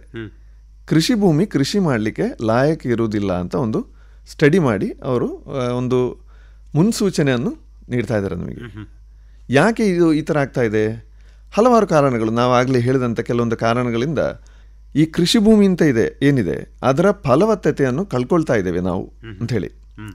B: ಕೃಷಿ ಭೂಮಿ ಕೃಷಿ ಮಾಡಲಿಕ್ಕೆ ಲಾಯಕ ಇರುವುದಿಲ್ಲ ಅಂತ ಒಂದು ಸ್ಟಡಿ ಮಾಡಿ ಅವರು ಆ, ಒಂದು ಮುನ್ಸೂಚನೆಯನ್ನು ನೀಡ್ತಾ ಇದ್ದಾರೆ ನಮಗೆ ಯಾಕೆ ಇದು ಈ ಥರ ಆಗ್ತಾ ಇದೆ ಹಲವಾರು ಕಾರಣಗಳು ನಾವು ಆಗಲೇ ಹೇಳಿದಂಥ ಕೆಲವೊಂದು ಕಾರಣಗಳಿಂದ ಈ ಕೃಷಿ ಭೂಮಿ ಅಂತ ಇದೆ ಏನಿದೆ ಅದರ ಫಲವತ್ತತೆಯನ್ನು ಕಳ್ಕೊಳ್ತಾ ಇದ್ದೇವೆ ನಾವು ಅಂತ ಹೇಳಿ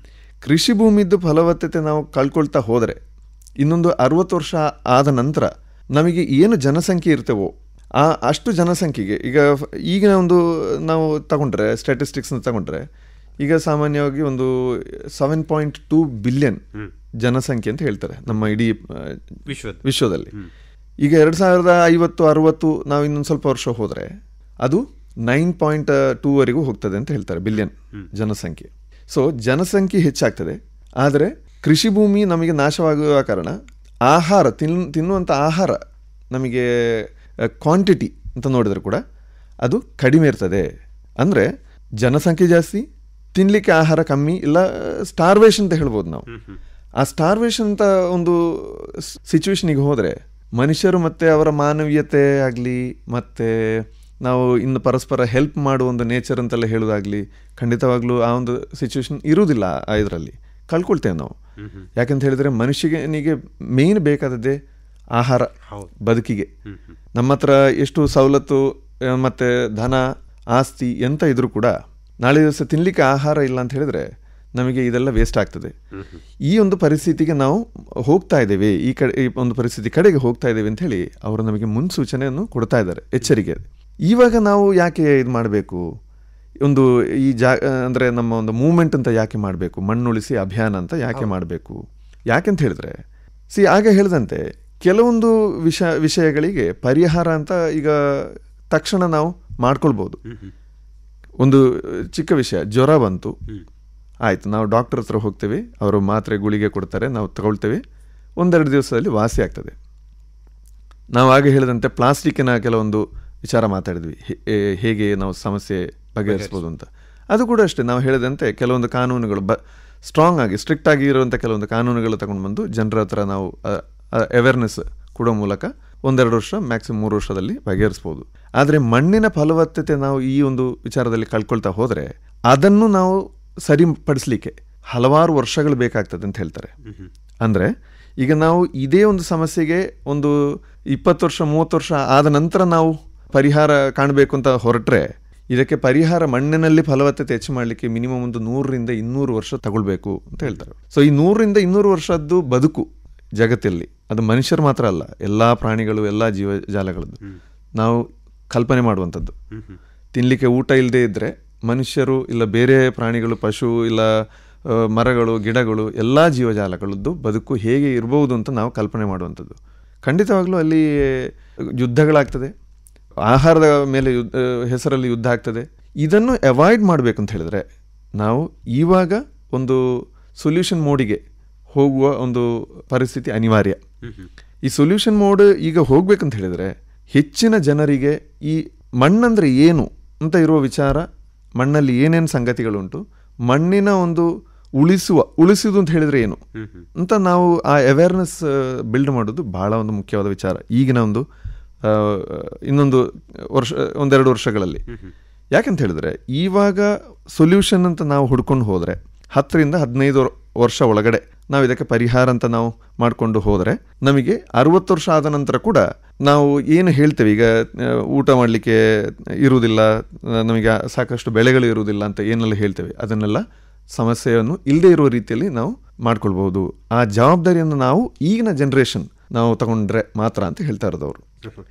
B: ಕೃಷಿ ಭೂಮಿದ್ದು ಫಲವತ್ತತೆ ನಾವು ಕಳ್ಕೊಳ್ತಾ ಹೋದರೆ ಇನ್ನೊಂದು ಅರುವತ್ತು ವರ್ಷ ಆದ ನಂತರ ನಮಗೆ ಏನು ಜನಸಂಖ್ಯೆ ಇರ್ತೇವೋ ಆ ಅಷ್ಟು ಜನಸಂಖ್ಯೆಗೆ ಈಗ ಫ- ಈಗಿನ ಒಂದು ನಾವು ತಗೊಂಡ್ರೆ ಸ್ಟ್ಯಾಟಿಸ್ಟಿಕ್ಸ್ನ ತಗೊಂಡ್ರೆ ಈಗ ಸಾಮಾನ್ಯವಾಗಿ ಒಂದು ಸೆವೆನ್ ಪಾಯಿಂಟ್ ಟೂ ಬಿಲಿಯನ್ ಜನಸಂಖ್ಯೆ ಅಂತ ಹೇಳ್ತಾರೆ ನಮ್ಮ ಇಡೀ ಆ,
A: ವಿಶ್ವದ
B: ವಿಶ್ವದಲ್ಲಿ ಈಗ ಎರಡು ಸಾವಿರದ ಐವತ್ತು ಅರುವತ್ತು ನಾವು ಇನ್ನೊಂದು ಸ್ವಲ್ಪ ವರ್ಷ ಹೋದರೆ ಅದು ನೈನ್ ಪಾಯಿಂಟ್ ಟೂವರೆಗೂ ಹೋಗ್ತದೆ ಅಂತ ಹೇಳ್ತಾರೆ ಬಿಲಿಯನ್ ಜನಸಂಖ್ಯೆ ಸೊ ಜನಸಂಖ್ಯೆ ಹೆಚ್ಚಾಗ್ತದೆ ಆದರೆ ಕೃಷಿ ಭೂಮಿ ನಮಗೆ ನಾಶವಾಗುವ ಕಾರಣ ಆಹಾರ ತಿನ್ ತಿನ್ನುವಂಥ ಆಹಾರ ನಮಗೆ ಕ್ವಾಂಟಿಟಿ ಅಂತ ನೋಡಿದ್ರೆ ಕೂಡ ಅದು ಕಡಿಮೆ ಇರ್ತದೆ ಅಂದರೆ ಜನಸಂಖ್ಯೆ ಜಾಸ್ತಿ ತಿನ್ನಲಿಕ್ಕೆ ಆಹಾರ ಕಮ್ಮಿ ಇಲ್ಲ ಸ್ಟಾರ್ವೇಷನ್ ಅಂತ ಹೇಳ್ಬೋದು ನಾವು ಆ ಸ್ಟಾರ್ವೇಷನ್ ಅಂತ ಒಂದು ಸಿಚುವೇಶನಿಗೆ ಹೋದರೆ ಮನುಷ್ಯರು ಮತ್ತು ಅವರ ಮಾನವೀಯತೆ ಆಗಲಿ ಮತ್ತು ನಾವು ಇನ್ನು ಪರಸ್ಪರ ಹೆಲ್ಪ್ ಮಾಡುವ ಒಂದು ನೇಚರ್ ಅಂತೆಲ್ಲ ಹೇಳೋದಾಗಲಿ ಖಂಡಿತವಾಗ್ಲೂ ಆ ಒಂದು ಸಿಚುವೇಶನ್ ಇರುವುದಿಲ್ಲ ಆ ಇದರಲ್ಲಿ ಕಳ್ಕೊಳ್ತೇವೆ ನಾವು ಯಾಕಂತ ಹೇಳಿದರೆ ಮನುಷ್ಯನಿಗೆ ಮೇಯ್ನ್ ಬೇಕಾದದ್ದೇ ಆಹಾರ
A: ಹೌದು.
B: ಬದುಕಿಗೆ ನಮ್ಮ ಹತ್ರ ಎಷ್ಟು ಸವಲತ್ತು ಆ, ಮತ್ತೆ ಧನ ಆಸ್ತಿ ಎಂತ ಇದ್ರೂ ಕೂಡ ನಾಳೆ ದಿವಸ ತಿನ್ನಲಿಕ್ಕೆ ಆಹಾರ ಇಲ್ಲ ಅಂತ ಹೇಳಿದ್ರೆ ನಮಗೆ ಇದೆಲ್ಲ ವೇಸ್ಟ್ ಆಗ್ತದೆ ಈ ಒಂದು ಪರಿಸ್ಥಿತಿಗೆ ನಾವು ಹೋಗ್ತಾ ಇದ್ದೇವೆ ಈ ಕಡೆ ಈ ಒಂದು ಪರಿಸ್ಥಿತಿ ಕಡೆಗೆ ಹೋಗ್ತಾ ಇದ್ದೇವೆ ಅಂತ ಹೇಳಿ ಅವರು ನಮಗೆ ಮುನ್ಸೂಚನೆಯನ್ನು ಕೊಡ್ತಾ ಇದ್ದಾರೆ ಎಚ್ಚರಿಕೆ ಇವಾಗ ನಾವು ಯಾಕೆ ಇದು ಮಾಡಬೇಕು ಒಂದು ಈ ಜಾ ಅಂದರೆ ನಮ್ಮ ಒಂದು ಮೂಮೆಂಟ್ ಅಂತ ಯಾಕೆ ಮಾಡಬೇಕು ಮಣ್ಣುಳಿಸಿ ಅಭಿಯಾನ ಅಂತ ಯಾಕೆ ಮಾಡಬೇಕು ಯಾಕೆಂತ ಹೇಳಿದ್ರೆ ಸಿ ಆಗ ಹೇಳಿದಂತೆ ಕೆಲವೊಂದು ವಿಷ ವಿಷಯಗಳಿಗೆ ಪರಿಹಾರ ಅಂತ ಈಗ ತಕ್ಷಣ ನಾವು ಮಾಡ್ಕೊಳ್ಬೋದು ಒಂದು ಚಿಕ್ಕ ವಿಷಯ ಜ್ವರ ಬಂತು ಆಯಿತು ನಾವು ಡಾಕ್ಟರ್ ಹತ್ರ ಹೋಗ್ತೇವೆ ಅವರು ಮಾತ್ರೆ ಗುಳಿಗೆ ಕೊಡ್ತಾರೆ ನಾವು ತಗೊಳ್ತೇವೆ ಒಂದೆರಡು ದಿವಸದಲ್ಲಿ ವಾಸಿ ಆಗ್ತದೆ ನಾವು ಆಗ ಹೇಳಿದಂತೆ ಪ್ಲಾಸ್ಟಿಕ್ಕಿನ ಕೆಲವೊಂದು ವಿಚಾರ ಮಾತಾಡಿದ್ವಿ ಹೇ- ಹೇ- ಹೇಗೆ ನಾವು ಸಮಸ್ಯೆ ಬಗೆಹರಿಸ್ಬೋದು ಅಂತ ಅದು ಕೂಡ ಅಷ್ಟೇ ನಾವು ಹೇಳಿದಂತೆ ಕೆಲವೊಂದು ಕಾನೂನುಗಳು ಬ ಸ್ಟ್ರಾಂಗ್ ಆಗಿ ಸ್ಟ್ರಿಕ್ಟ್ ಆಗಿ ಇರುವಂಥ ಕೆಲವೊಂದು ಕಾನೂನುಗಳು ತಗೊಂಡು ಬಂದು ಜನರ ಹತ್ರ ನಾವು ಅವೇರ್ನೆಸ್ ಕೊಡೋ ಮೂಲಕ ಒಂದೆರಡು ವರ್ಷ ಮ್ಯಾಕ್ಸಿಮಮ್ ಮೂರು ವರ್ಷದಲ್ಲಿ ಬಗೆಹರಿಸ್ಬೋದು ಆದರೆ ಮಣ್ಣಿನ ಫಲವತ್ತತೆ ನಾವು ಈ ಒಂದು ವಿಚಾರದಲ್ಲಿ ಕಳ್ಕೊಳ್ತಾ ಹೋದರೆ ಅದನ್ನು ನಾವು ಸರಿಪಡಿಸ್ಲಿಕ್ಕೆ ಹಲವಾರು ವರ್ಷಗಳು ಬೇಕಾಗ್ತದೆ ಅಂತ ಹೇಳ್ತಾರೆ ಅಂದರೆ ಈಗ ನಾವು ಇದೇ ಒಂದು ಸಮಸ್ಯೆಗೆ ಒಂದು ಇಪ್ಪತ್ತು ವರ್ಷ ಮೂವತ್ತು ವರ್ಷ ಆದ ನಂತರ ನಾವು ಪರಿಹಾರ ಕಾಣಬೇಕು ಅಂತ ಹೊರಟ್ರೆ ಇದಕ್ಕೆ ಪರಿಹಾರ ಮಣ್ಣಿನಲ್ಲಿ ಫಲವತ್ತತೆ ಹೆಚ್ಚು ಮಾಡಲಿಕ್ಕೆ ಮಿನಿಮಮ್ ಒಂದು ನೂರರಿಂದ ಇನ್ನೂರು ವರ್ಷ ತಗೊಳ್ಬೇಕು ಅಂತ ಹೇಳ್ತಾರೆ ಸೊ ಈ ನೂರರಿಂದ ಇನ್ನೂರು ವರ್ಷದ್ದು ಬದುಕು ಜಗತ್ತಲ್ಲಿ ಅದು ಮನುಷ್ಯರು ಮಾತ್ರ ಅಲ್ಲ ಎಲ್ಲ ಪ್ರಾಣಿಗಳು ಎಲ್ಲ ಜೀವಜಾಲಗಳದ್ದು ನಾವು ಕಲ್ಪನೆ ಮಾಡುವಂಥದ್ದು ತಿನ್ನಲಿಕ್ಕೆ ಊಟ ಇಲ್ಲದೆ ಇದ್ದರೆ ಮನುಷ್ಯರು ಇಲ್ಲ ಬೇರೆ ಪ್ರಾಣಿಗಳು ಪಶು ಇಲ್ಲ ಆ, ಮರಗಳು ಗಿಡಗಳು ಎಲ್ಲ ಜೀವಜಾಲಗಳದ್ದು ಬದುಕು ಹೇಗೆ ಇರ್ಬೋದು ಅಂತ ನಾವು ಕಲ್ಪನೆ ಮಾಡುವಂಥದ್ದು ಖಂಡಿತವಾಗ್ಲೂ ಅಲ್ಲಿ ಯುದ್ಧಗಳಾಗ್ತದೆ ಆಹಾರದ ಮೇಲೆ ಯುದ್ಧ ಹೆಸರಲ್ಲಿ ಯುದ್ಧ ಆಗ್ತದೆ ಇದನ್ನು ಅವಾಯ್ಡ್ ಮಾಡಬೇಕು ಅಂತ ಹೇಳಿದ್ರೆ ನಾವು ಇವಾಗ ಒಂದು ಸೊಲ್ಯೂಷನ್ ಮೋಡಿಗೆ ಹೋಗುವ ಒಂದು ಪರಿಸ್ಥಿತಿ ಅನಿವಾರ್ಯ ಈ ಸೊಲ್ಯೂಷನ್ ಮೋಡ್ ಈಗ ಹೋಗ್ಬೇಕಂತ ಹೇಳಿದ್ರೆ ಹೆಚ್ಚಿನ ಜನರಿಗೆ ಈ ಮಣ್ಣಂದ್ರೆ ಏನು ಅಂತ ಇರುವ ವಿಚಾರ ಮಣ್ಣಲ್ಲಿ ಏನೇನು ಸಂಗತಿಗಳುಂಟು ಮಣ್ಣಿನ ಒಂದು ಉಳಿಸುವ ಉಳಿಸುವುದು ಅಂತ ಹೇಳಿದ್ರೆ ಏನು ಅಂತ ನಾವು ಆ ಅವೇರ್ನೆಸ್ ಬಿಲ್ಡ್ ಮಾಡೋದು ಬಹಳ ಒಂದು ಮುಖ್ಯವಾದ ವಿಚಾರ ಈಗಿನ ಒಂದು ಆ, ಇನ್ನೊಂದು ವರ್ಷ ಒಂದೆರಡು ವರ್ಷಗಳಲ್ಲಿ ಯಾಕಂತ ಹೇಳಿದ್ರೆ ಇವಾಗ ಸೊಲ್ಯೂಷನ್ ಅಂತ ನಾವು ಹುಡ್ಕೊಂಡು ಹೋದರೆ ಹತ್ತರಿಂದ ಹದಿನೈದು ವರ್- ವರ್ಷ ಒಳಗಡೆ ನಾವು ಇದಕ್ಕೆ ಪರಿಹಾರ ಅಂತ ನಾವು ಮಾಡಿಕೊಂಡು ಹೋದರೆ ನಮಗೆ ಅರುವತ್ತು ವರ್ಷ ಆದ ನಂತರ ಕೂಡ ನಾವು ಏನು ಹೇಳ್ತೇವೆ ಈಗ ಆ, ಊಟ ಮಾಡಲಿಕ್ಕೆ ಇರುವುದಿಲ್ಲ ಆ, ನಮಗೆ ಸಾಕಷ್ಟು ಬೆಳೆಗಳು ಇರುವುದಿಲ್ಲ ಅಂತ ಏನೆಲ್ಲ ಹೇಳ್ತೇವೆ ಅದನ್ನೆಲ್ಲ ಸಮಸ್ಯೆಯನ್ನು ಇಲ್ಲದೆ ಇರುವ ರೀತಿಯಲ್ಲಿ ನಾವು ಮಾಡ್ಕೊಳ್ಬಹುದು ಆ ಜವಾಬ್ದಾರಿಯನ್ನು ನಾವು ಈಗಿನ ಜನ್ರೇಷನ್ ನಾವು ತಗೊಂಡ್ರೆ ಮಾತ್ರ ಅಂತ ಹೇಳ್ತಾ ಇರೋದು ಅವರು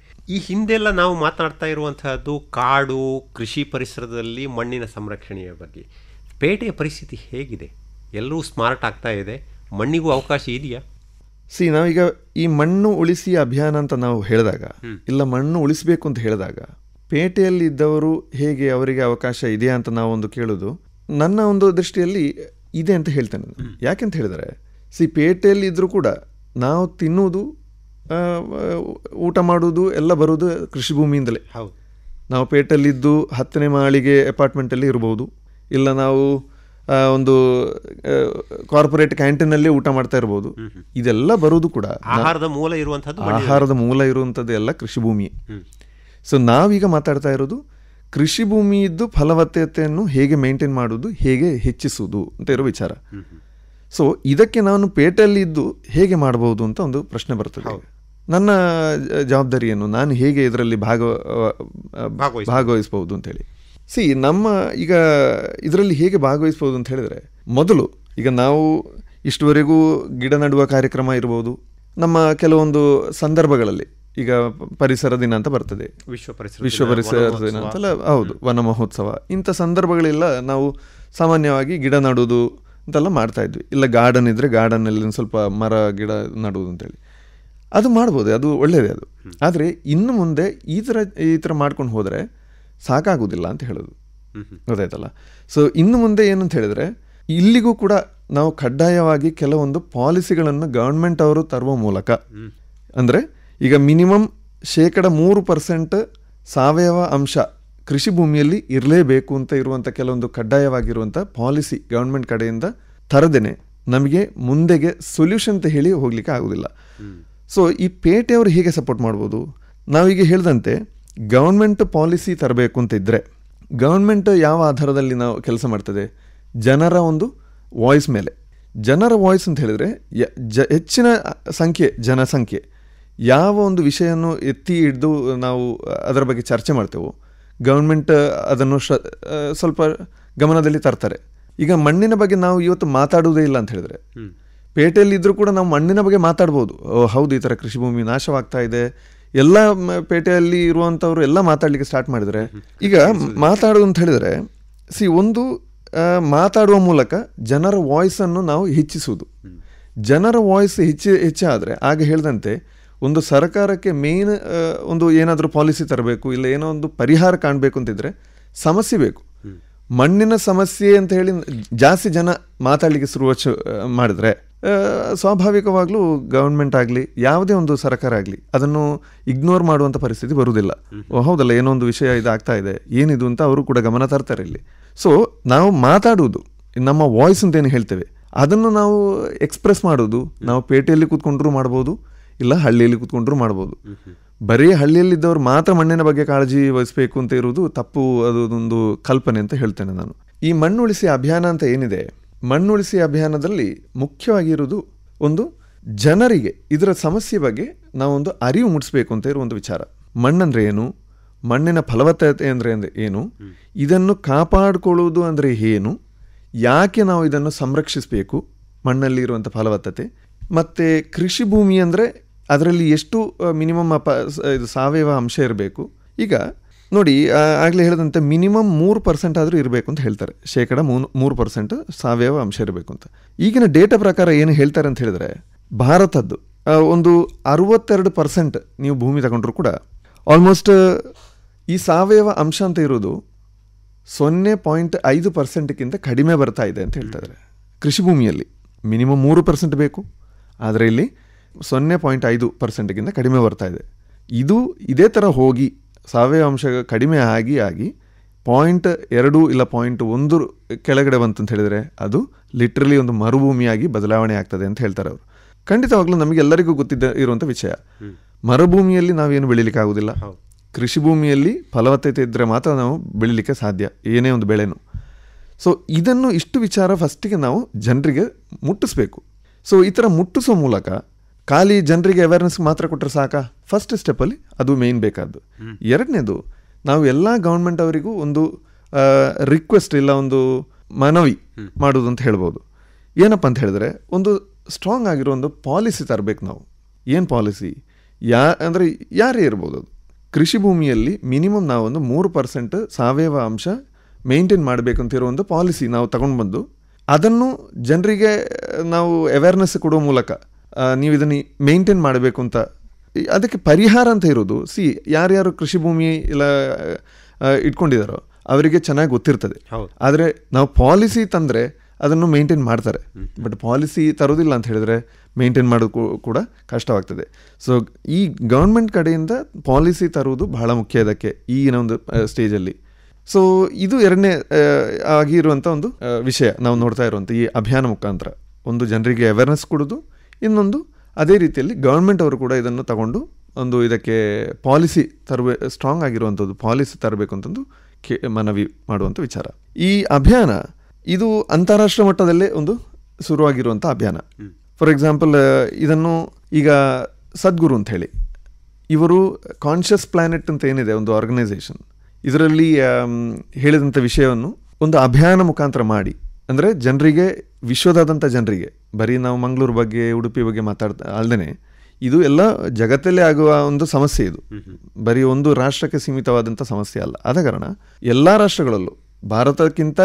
A: ಈ ಹಿಂದೆಲ್ಲ ನಾವು ಮಾತನಾಡ್ತಾ ಇರುವಂತಹದ್ದು ಕಾಡು ಕೃಷಿ ಪರಿಸರದಲ್ಲಿ ಮಣ್ಣಿನ ಸಂರಕ್ಷಣೆಯ ಬಗ್ಗೆ ಪೇಟೆಯ ಪರಿಸ್ಥಿತಿ ಹೇಗಿದೆ ಎಲ್ಲರೂ ಸ್ಮಾರ್ಟ್ ಆಗ್ತಾ ಇದೆ ಮಣ್ಣಿಗೂ ಅವಕಾಶ ಇದೆಯಾ
B: ಸಿ ನಾವೀಗ ಈ ಮಣ್ಣು ಉಳಿಸಿ ಅಭಿಯಾನ ಅಂತ ನಾವು ಹೇಳಿದಾಗ ಇಲ್ಲ ಮಣ್ಣು ಉಳಿಸಬೇಕು ಅಂತ ಹೇಳಿದಾಗ ಪೇಟೆಯಲ್ಲಿ ಇದ್ದವರು ಹೇಗೆ ಅವರಿಗೆ ಅವಕಾಶ ಇದೆಯಾ ಅಂತ ನಾವು ಒಂದು ಕೇಳೋದು ನನ್ನ ಒಂದು ದೃಷ್ಟಿಯಲ್ಲಿ ಇದೆ ಅಂತ ಹೇಳ್ತೇನೆ ನಾನು. ಯಾಕೆಂತ ಹೇಳಿದರೆ ಸಿ ಪೇಟೆಯಲ್ಲಿ ಇದ್ದರೂ ಕೂಡ ನಾವು ತಿನ್ನುವುದು ಆ, ಊಟ ಮಾಡುವುದು ಎಲ್ಲ ಬರುವುದು ಕೃಷಿ ಭೂಮಿಯಿಂದಲೇ
A: ಹೌದು
B: ನಾವು ಪೇಟೆಯಲ್ಲಿದ್ದು ಹತ್ತನೇ ಮಾಳಿಗೆ ಅಪಾರ್ಟ್ಮೆಂಟಲ್ಲಿ ಇರ್ಬೋದು ಇಲ್ಲ ನಾವು ಆ, ಒಂದು ಕಾರ್ಪೊರೇಟ್ ಕ್ಯಾಂಟೀನಲ್ಲಿ ಊಟ ಮಾಡ್ತಾ ಇರ್ಬೋದು ಇದೆಲ್ಲ ಬರೋದು ಕೂಡ
A: ಆಹಾರದ ಮೂಲ ಇರುವಂತಹದ್ದು
B: ಆಹಾರದ ಮೂಲ ಇರುವಂಥದ್ದು ಎಲ್ಲ ಕೃಷಿ ಭೂಮಿ ಸೊ ನಾವೀಗ ಮಾತಾಡ್ತಾ ಇರೋದು ಕೃಷಿ ಭೂಮಿ ಇದ್ದು ಫಲವತ್ತತೆಯನ್ನು ಹೇಗೆ ಮೇಂಟೈನ್ ಮಾಡೋದು ಹೇಗೆ ಹೆಚ್ಚಿಸುವುದು ಅಂತ ಇರೋ ವಿಚಾರ ಸೊ ಇದಕ್ಕೆ ನಾನು ಪೇಟೆಯಲ್ಲಿ ಇದ್ದು ಹೇಗೆ ಮಾಡಬಹುದು ಅಂತ ಒಂದು ಪ್ರಶ್ನೆ ಬರ್ತದೆ ನನ್ನ ಜ- ಜವಾಬ್ದಾರಿ ಏನು ನಾನು ಹೇಗೆ ಇದರಲ್ಲಿ ಭಾಗ
A: ಭಾಗವಹಿಸ್ಬೋದು.
B: ಭಾಗವಹಿಸಬಹುದು ಅಂತ ಹೇಳಿ ಸಿ ನಮ್ಮ ಈಗ ಇದರಲ್ಲಿ ಹೇಗೆ ಭಾಗವಹಿಸಬಹುದು ಅಂತ ಹೇಳಿದ್ರೆ ಮೊದಲು ಈಗ ನಾವು ಇಷ್ಟುವರೆಗೂ ಗಿಡ ನಡುವ ಕಾರ್ಯಕ್ರಮ ಇರ್ಬೋದು ನಮ್ಮ ಕೆಲವೊಂದು ಸಂದರ್ಭಗಳಲ್ಲಿ ಈಗ ಪ- ಪರಿಸರ ದಿನ ಅಂತ ಬರ್ತದೆ
A: ವಿಶ್ವ ಪರಿಸರ
B: ವಿಶ್ವ
A: ದಿನ,
B: ಪರಿಸರ
A: ವನ
B: ದಿನ
A: ಮಹೋತ್ಸವ.
B: ಅಂತೆಲ್ಲ ಹೌದು ವನ ಮಹೋತ್ಸವ ಇಂಥ ಸಂದರ್ಭಗಳೆಲ್ಲ ನಾವು ಸಾಮಾನ್ಯವಾಗಿ ಗಿಡ ನಡುವುದು ಅಂತೆಲ್ಲ ಮಾಡ್ತಾ ಇದ್ವಿ ಇಲ್ಲ ಗಾರ್ಡನ್ ಇದ್ರೆ ಗಾರ್ಡನ್ನಲ್ಲಿ ಒಂದು ಸ್ವಲ್ಪ ಮರ ಗಿಡ ನಡುವುದು ಅಂತೇಳಿ ಅದು ಮಾಡ್ಬೋದು ಅದು ಒಳ್ಳೆಯದೇ ಅದು ಆದರೆ ಇನ್ನು ಮುಂದೆ ಈ ಥರ ಈ ಥರ ಮಾಡ್ಕೊಂಡು ಹೋದರೆ ಸಾಕಾಗೋದಿಲ್ಲ ಅಂತ ಹೇಳೋದು ಗೊತ್ತಾಯ್ತಲ್ಲ ಸೊ ಇನ್ನು ಮುಂದೆ ಏನಂತ ಹೇಳಿದ್ರೆ ಇಲ್ಲಿಗೂ ಕೂಡ ನಾವು ಕಡ್ಡಾಯವಾಗಿ ಕೆಲವೊಂದು ಪಾಲಿಸಿಗಳನ್ನು ಗೌರ್ಮೆಂಟ್ ಅವರು ತರುವ ಮೂಲಕ ಅಂದರೆ ಈಗ ಮಿನಿಮಮ್ ಶೇಕಡ ಮೂರು ಪರ್ಸೆಂಟ್ ಸಾವಯವ ಅಂಶ ಕೃಷಿ ಭೂಮಿಯಲ್ಲಿ ಇರಲೇಬೇಕು ಅಂತ ಇರುವಂಥ ಕೆಲವೊಂದು ಕಡ್ಡಾಯವಾಗಿರುವಂಥ ಪಾಲಿಸಿ ಗೌರ್ಮೆಂಟ್ ಕಡೆಯಿಂದ ತರದೇನೆ ನಮಗೆ ಮುಂದೆಗೆ ಸೊಲ್ಯೂಷನ್ ಅಂತ ಹೇಳಿ ಹೋಗ್ಲಿಕ್ಕೆ ಆಗೋದಿಲ್ಲ ಸೊ ಈ ಪೇಟೆಯವರು ಹೇಗೆ ಸಪೋರ್ಟ್ ಮಾಡ್ಬೋದು ನಾವೀಗ ಹೇಳ್ದಂತೆ ಗೌರ್ಮೆಂಟ್ ಪಾಲಿಸಿ ತರಬೇಕು ಅಂತ ಇದ್ದರೆ ಗೌರ್ಮೆಂಟ್ ಯಾವ ಆಧಾರದಲ್ಲಿ ನಾವು ಕೆಲಸ ಮಾಡ್ತದೆ ಜನರ ಒಂದು ವಾಯ್ಸ್ ಮೇಲೆ ಜನರ ವಾಯ್ಸ್ ಅಂತ ಹೇಳಿದರೆ ಯ- ಜ ಹೆಚ್ಚಿನ ಸಂಖ್ಯೆ ಜನಸಂಖ್ಯೆ ಯಾವ ಒಂದು ವಿಷಯವನ್ನು ಎತ್ತಿ ಹಿಡಿದು ನಾವು ಅದರ ಬಗ್ಗೆ ಚರ್ಚೆ ಮಾಡ್ತೇವೋ ಗೌರ್ಮೆಂಟ್ ಅದನ್ನು ಶ ಆ, ಸ್ವಲ್ಪ ಗಮನದಲ್ಲಿ ತರ್ತಾರೆ ಈಗ ಮಣ್ಣಿನ ಬಗ್ಗೆ ನಾವು ಇವತ್ತು ಮಾತಾಡುವುದೇ ಇಲ್ಲ ಅಂತ ಹೇಳಿದ್ರೆ ಪೇಟೆಯಲ್ಲಿ ಇದ್ರೂ ಕೂಡ ನಾವು ಮಣ್ಣಿನ ಬಗ್ಗೆ ಮಾತಾಡ್ಬೋದು ಓ ಹೌದು ಈ ಥರ ಕೃಷಿ ಭೂಮಿ ನಾಶವಾಗ್ತಾ ಇದೆ ಎಲ್ಲ ಮ- ಪೇಟೆಯಲ್ಲಿ ಇರುವಂಥವ್ರು ಎಲ್ಲ ಮಾತಾಡಲಿಕ್ಕೆ ಸ್ಟಾರ್ಟ್ ಮಾಡಿದರೆ ಈಗ ಮಾತಾಡೋದು ಅಂತ ಹೇಳಿದರೆ ಸಿ ಒಂದು ಆ, ಮಾತಾಡುವ ಮೂಲಕ ಜನರ ವಾಯ್ಸನ್ನು ನಾವು ಹೆಚ್ಚಿಸುವುದು ಜನರ ವಾಯ್ಸ್ ಹೆಚ್ಚು ಹೆಚ್ಚಾದರೆ ಆಗ ಹೇಳಿದಂತೆ ಒಂದು ಸರ್ಕಾರಕ್ಕೆ ಮೇನ್ ಒಂದು ಏನಾದರೂ ಪಾಲಿಸಿ ತರಬೇಕು ಇಲ್ಲ ಏನೋ ಒಂದು ಪರಿಹಾರ ಕಾಣಬೇಕು ಅಂತಿದ್ರೆ ಸಮಸ್ಯೆ ಬೇಕು ಮಣ್ಣಿನ ಸಮಸ್ಯೆ ಅಂತ ಹೇಳಿ ಜಾಸ್ತಿ ಜನ ಮಾತಾಡಲಿಕ್ಕೆ ಶುರು ಮಾಡಿದ್ರೆ ಆ, ಸ್ವಾಭಾವಿಕವಾಗ್ಲೂ ಗೌರ್ಮೆಂಟ್ ಆಗಲಿ ಯಾವುದೇ ಒಂದು ಸರ್ಕಾರ ಆಗಲಿ ಅದನ್ನು ಇಗ್ನೋರ್ ಮಾಡುವಂಥ ಪರಿಸ್ಥಿತಿ ಬರುವುದಿಲ್ಲ ಓ ಹೌದಲ್ಲ ಏನೋ ಒಂದು ವಿಷಯ ಇದಾಗ್ತಾ ಇದೆ ಏನಿದು ಅಂತ ಅವರು ಕೂಡ ಗಮನ ತರ್ತಾರೆ ಇಲ್ಲಿ ಸೊ ನಾವು ಮಾತಾಡುವುದು ನಮ್ಮ ವಾಯ್ಸ್ ಅಂತ ಏನು ಹೇಳ್ತೇವೆ ಅದನ್ನು ನಾವು ಎಕ್ಸ್ಪ್ರೆಸ್ ಮಾಡೋದು ನಾವು ಪೇಟೆಯಲ್ಲಿ ಕೂತ್ಕೊಂಡ್ರೂ ಮಾಡ್ಬೋದು ಇಲ್ಲ ಹಳ್ಳಿಯಲ್ಲಿ ಕೂತ್ಕೊಂಡ್ರೂ ಮಾಡ್ಬೋದು ಬರೀ ಹಳ್ಳಿಯಲ್ಲಿದ್ದವರು ಮಾತ್ರ ಮಣ್ಣಿನ ಬಗ್ಗೆ ಕಾಳಜಿ ವಹಿಸಬೇಕು ಅಂತ ಇರುವುದು ತಪ್ಪು ಅದು ಒಂದು ಕಲ್ಪನೆ ಅಂತ ಹೇಳ್ತೇನೆ ನಾನು ಈ ಮಣ್ಣುಳಿಸಿ ಅಭಿಯಾನ ಅಂತ ಏನಿದೆ ಮಣ್ಣುಳಿಸಿ ಅಭಿಯಾನದಲ್ಲಿ ಮುಖ್ಯವಾಗಿರುವುದು ಒಂದು ಜನರಿಗೆ ಇದರ ಸಮಸ್ಯೆ ಬಗ್ಗೆ ನಾವೊಂದು ಅರಿವು ಮೂಡಿಸ್ಬೇಕು ಅಂತ ಇರುವ ಒಂದು ವಿಚಾರ ಮಣ್ಣಂದ್ರೆ ಏನು ಮಣ್ಣಿನ ಫಲವತ್ತತೆ ಅಂದರೆ ಅಂದ್ರೆ ಏನು ಇದನ್ನು ಕಾಪಾಡಿಕೊಳ್ಳುವುದು ಅಂದರೆ ಏನು ಯಾಕೆ ನಾವು ಇದನ್ನು ಸಂರಕ್ಷಿಸಬೇಕು ಮಣ್ಣಲ್ಲಿ ಇರುವಂಥ ಫಲವತ್ತತೆ ಮತ್ತು ಕೃಷಿ ಭೂಮಿ ಅಂದರೆ ಅದರಲ್ಲಿ ಎಷ್ಟು ಮಿನಿಮಮ್ ಅಪ ಸ- ಇದು ಸಾವಯವ ಅಂಶ ಇರಬೇಕು ಈಗ ನೋಡಿ ಆಗಲೇ ಹೇಳಿದಂತೆ ಮಿನಿಮಮ್ ಮೂರು ಪರ್ಸೆಂಟ್ ಆದರೂ ಇರಬೇಕು ಅಂತ ಹೇಳ್ತಾರೆ ಶೇಕಡ ಮೂರು ಮೂರು ಪರ್ಸೆಂಟ್ ಸಾವಯವ ಅಂಶ ಇರಬೇಕು ಅಂತ ಈಗಿನ ಡೇಟಾ ಪ್ರಕಾರ ಏನು ಹೇಳ್ತಾರೆ ಅಂತ ಹೇಳಿದ್ರೆ ಭಾರತದ್ದು ಆ, ಒಂದು ಅರವತ್ತೆರಡು ಪರ್ಸೆಂಟ್ ನೀವು ಭೂಮಿ ತಗೊಂಡ್ರು ಕೂಡ ಆಲ್ಮೋಸ್ಟ್ ಈ ಸಾವಯವ ಅಂಶ ಅಂತ ಇರೋದು ಸೊನ್ನೆ ಪಾಯಿಂಟ್ ಐದು ಪರ್ಸೆಂಟ್ಗಿಂತ ಕಡಿಮೆ ಬರ್ತಾ ಇದೆ ಅಂತ ಹೇಳ್ತಾ ಇದ್ದಾರೆ ಕೃಷಿ ಭೂಮಿಯಲ್ಲಿ ಮಿನಿಮಮ್ ಮೂರು ಪರ್ಸೆಂಟ್ ಬೇಕು ಆದರೆ ಇಲ್ಲಿ ಸೊನ್ನೆ ಪಾಯಿಂಟ್ ಐದು ಪರ್ಸೆಂಟ್ಗಿಂತ ಕಡಿಮೆ ಬರ್ತಾ ಇದೆ ಇದು ಇದೇ ಥರ ಹೋಗಿ ಸಾವಯವ ಅಂಶ ಕಡಿಮೆ ಆಗಿ ಆಗಿ ಪಾಯಿಂಟ್ ಎರಡು ಇಲ್ಲ ಪಾಯಿಂಟ್ ಒಂದು ಕೆಳಗಡೆ ಬಂತು ಅಂತ ಹೇಳಿದರೆ ಅದು ಲಿಟ್ರಲಿ ಒಂದು ಮರುಭೂಮಿಯಾಗಿ ಬದಲಾವಣೆ ಆಗ್ತದೆ ಅಂತ ಹೇಳ್ತಾರೆ ಅವರು ಖಂಡಿತವಾಗ್ಲೂ ನಮಗೆಲ್ಲರಿಗೂ ಗೊತ್ತಿದ್ದ ಇರುವಂಥ ವಿಷಯ ಮರುಭೂಮಿಯಲ್ಲಿ ನಾವೇನು ಬೆಳಿಲಿಕ್ಕೆ ಆಗೋದಿಲ್ಲ ಕೃಷಿ ಭೂಮಿಯಲ್ಲಿ ಫಲವತ್ತತೆ ಇದ್ದರೆ ಮಾತ್ರ ನಾವು ಬೆಳಿಲಿಕ್ಕೆ ಸಾಧ್ಯ ಏನೇ ಒಂದು ಬೆಳೆನು ಸೊ ಇದನ್ನು ಇಷ್ಟು ವಿಚಾರ ಫಸ್ಟಿಗೆ ನಾವು ಜನರಿಗೆ ಮುಟ್ಟಿಸ್ಬೇಕು ಸೊ ಈ ಥರ ಮುಟ್ಟಿಸೋ ಮೂಲಕ ಖಾಲಿ ಜನರಿಗೆ ಅವೇರ್ನೆಸ್ ಮಾತ್ರ ಕೊಟ್ಟರೆ ಸಾಕಾ ಫಸ್ಟ್ ಸ್ಟೆಪ್ಪಲ್ಲಿ ಅದು ಮೇಯ್ನ್ ಬೇಕಾದ್ದು ಎರಡನೇದು ನಾವು ಎಲ್ಲ ಗೌರ್ಮೆಂಟ್ ಅವರಿಗೂ ಒಂದು ರಿಕ್ವೆಸ್ಟ್ ಇಲ್ಲ ಒಂದು ಮನವಿ ಮಾಡೋದು ಅಂತ ಹೇಳ್ಬೋದು ಏನಪ್ಪ ಅಂತ ಹೇಳಿದ್ರೆ ಒಂದು ಸ್ಟ್ರಾಂಗ್ ಆಗಿರೋ ಒಂದು ಪಾಲಿಸಿ ತರಬೇಕು ನಾವು ಏನು ಪಾಲಿಸಿ ಯಾ ಅಂದರೆ ಯಾರೇ ಇರ್ಬೋದು ಅದು ಕೃಷಿ ಭೂಮಿಯಲ್ಲಿ ಮಿನಿಮಮ್ ನಾವು ಒಂದು ಮೂರು ಪರ್ಸೆಂಟ್ ಸಾವಯವ ಅಂಶ ಮೇಂಟೈನ್ ಮಾಡಬೇಕು ಅಂತ ಇರೋ ಒಂದು ಪಾಲಿಸಿ ನಾವು ತಗೊಂಡು ಬಂದು ಅದನ್ನು ಜನರಿಗೆ ನಾವು ಅವೇರ್ನೆಸ್ ಕೊಡೋ ಮೂಲಕ ಆ, ನೀವು ಇದನ್ನು ಮೇಂಟೈನ್ ಮಾಡಬೇಕು ಅಂತ ಈ- ಅದಕ್ಕೆ ಪರಿಹಾರ ಅಂತ ಇರೋದು ಸಿ ಯಾರ್ಯಾರು ಕೃಷಿ ಭೂಮಿ ಇಲ್ಲ ಆ, ಇಟ್ಕೊಂಡಿದ್ದಾರೋ ಅವರಿಗೆ ಚೆನ್ನಾಗಿ ಗೊತ್ತಿರ್ತದೆ
A: ಹೌದು.
B: ಆದರೆ ನಾವು ಪಾಲಿಸಿ ತಂದರೆ ಅದನ್ನು ಮೇಂಟೈನ್ ಮಾಡ್ತಾರೆ ಬಟ್ ಪಾಲಿಸಿ ತರೋದಿಲ್ಲ ಅಂತ ಹೇಳಿದ್ರೆ ಮೇಂಟೈನ್ ಮಾಡೋದು ಕೂ- ಕೂಡ ಕಷ್ಟವಾಗ್ತದೆ ಸೊ ಈ ಗೌರ್ಮೆಂಟ್ ಕಡೆಯಿಂದ ಪಾಲಿಸಿ ತರುವುದು ಬಹಳ ಮುಖ್ಯ ಇದಕ್ಕೆ ಈಗಿನ ಒಂದು ಸ್ಟೇಜಲ್ಲಿ ಸೊ ಇದು ಎರಡನೇ ಆಗಿರುವಂಥ ಒಂದು ಆ, ವಿಷಯ ನಾವು ನೋಡ್ತಾ ಇರುವಂಥ ಈ ಅಭಿಯಾನ ಮುಖಾಂತರ ಒಂದು ಜನರಿಗೆ ಅವೇರ್ನೆಸ್ ಕೊಡೋದು ಇನ್ನೊಂದು ಅದೇ ರೀತಿಯಲ್ಲಿ ಗೌರ್ಮೆಂಟ್ ಅವರು ಕೂಡ ಇದನ್ನು ತಗೊಂಡು ಒಂದು ಇದಕ್ಕೆ ಪಾಲಿಸಿ ತರಬೇ ಸ್ಟ್ರಾಂಗ್ ಆಗಿರುವಂಥದ್ದು ಪಾಲಿಸಿ ತರಬೇಕು ಅಂತಂದು ಕೇ ಮನವಿ ಮಾಡುವಂಥ ವಿಚಾರ ಈ ಅಭಿಯಾನ ಇದು ಅಂತಾರಾಷ್ಟ್ರ ಮಟ್ಟದಲ್ಲೇ ಒಂದು ಶುರುವಾಗಿರುವಂಥ ಅಭಿಯಾನ ಫಾರ್ ಎಕ್ಸಾಂಪಲ್ ಇದನ್ನು ಈಗ ಸದ್ಗುರು ಅಂತ ಹೇಳಿ ಇವರು ಕಾನ್ಷಿಯಸ್ ಪ್ಲಾನೆಟ್ ಅಂತ ಏನಿದೆ ಒಂದು ಆರ್ಗನೈಸೇಷನ್ ಇದರಲ್ಲಿ ಆಮ್, ಹೇಳಿದಂಥ ವಿಷಯವನ್ನು ಒಂದು ಅಭಿಯಾನ ಮುಖಾಂತರ ಮಾಡಿ ಅಂದರೆ ಜನರಿಗೆ ವಿಶ್ವದಾದಂಥ ಜನರಿಗೆ ಬರೀ ನಾವು ಮಂಗಳೂರು ಬಗ್ಗೆ ಉಡುಪಿ ಬಗ್ಗೆ ಮಾತಾಡ್ತಾ ಅಲ್ಲದೆ ಇದು ಎಲ್ಲ ಜಗತ್ತಲ್ಲೇ ಆಗುವ ಒಂದು ಸಮಸ್ಯೆ ಇದು ಬರೀ ಒಂದು ರಾಷ್ಟ್ರಕ್ಕೆ ಸೀಮಿತವಾದಂಥ ಸಮಸ್ಯೆ ಅಲ್ಲ ಆದ ಕಾರಣ ಎಲ್ಲ ರಾಷ್ಟ್ರಗಳಲ್ಲೂ ಭಾರತಕ್ಕಿಂತ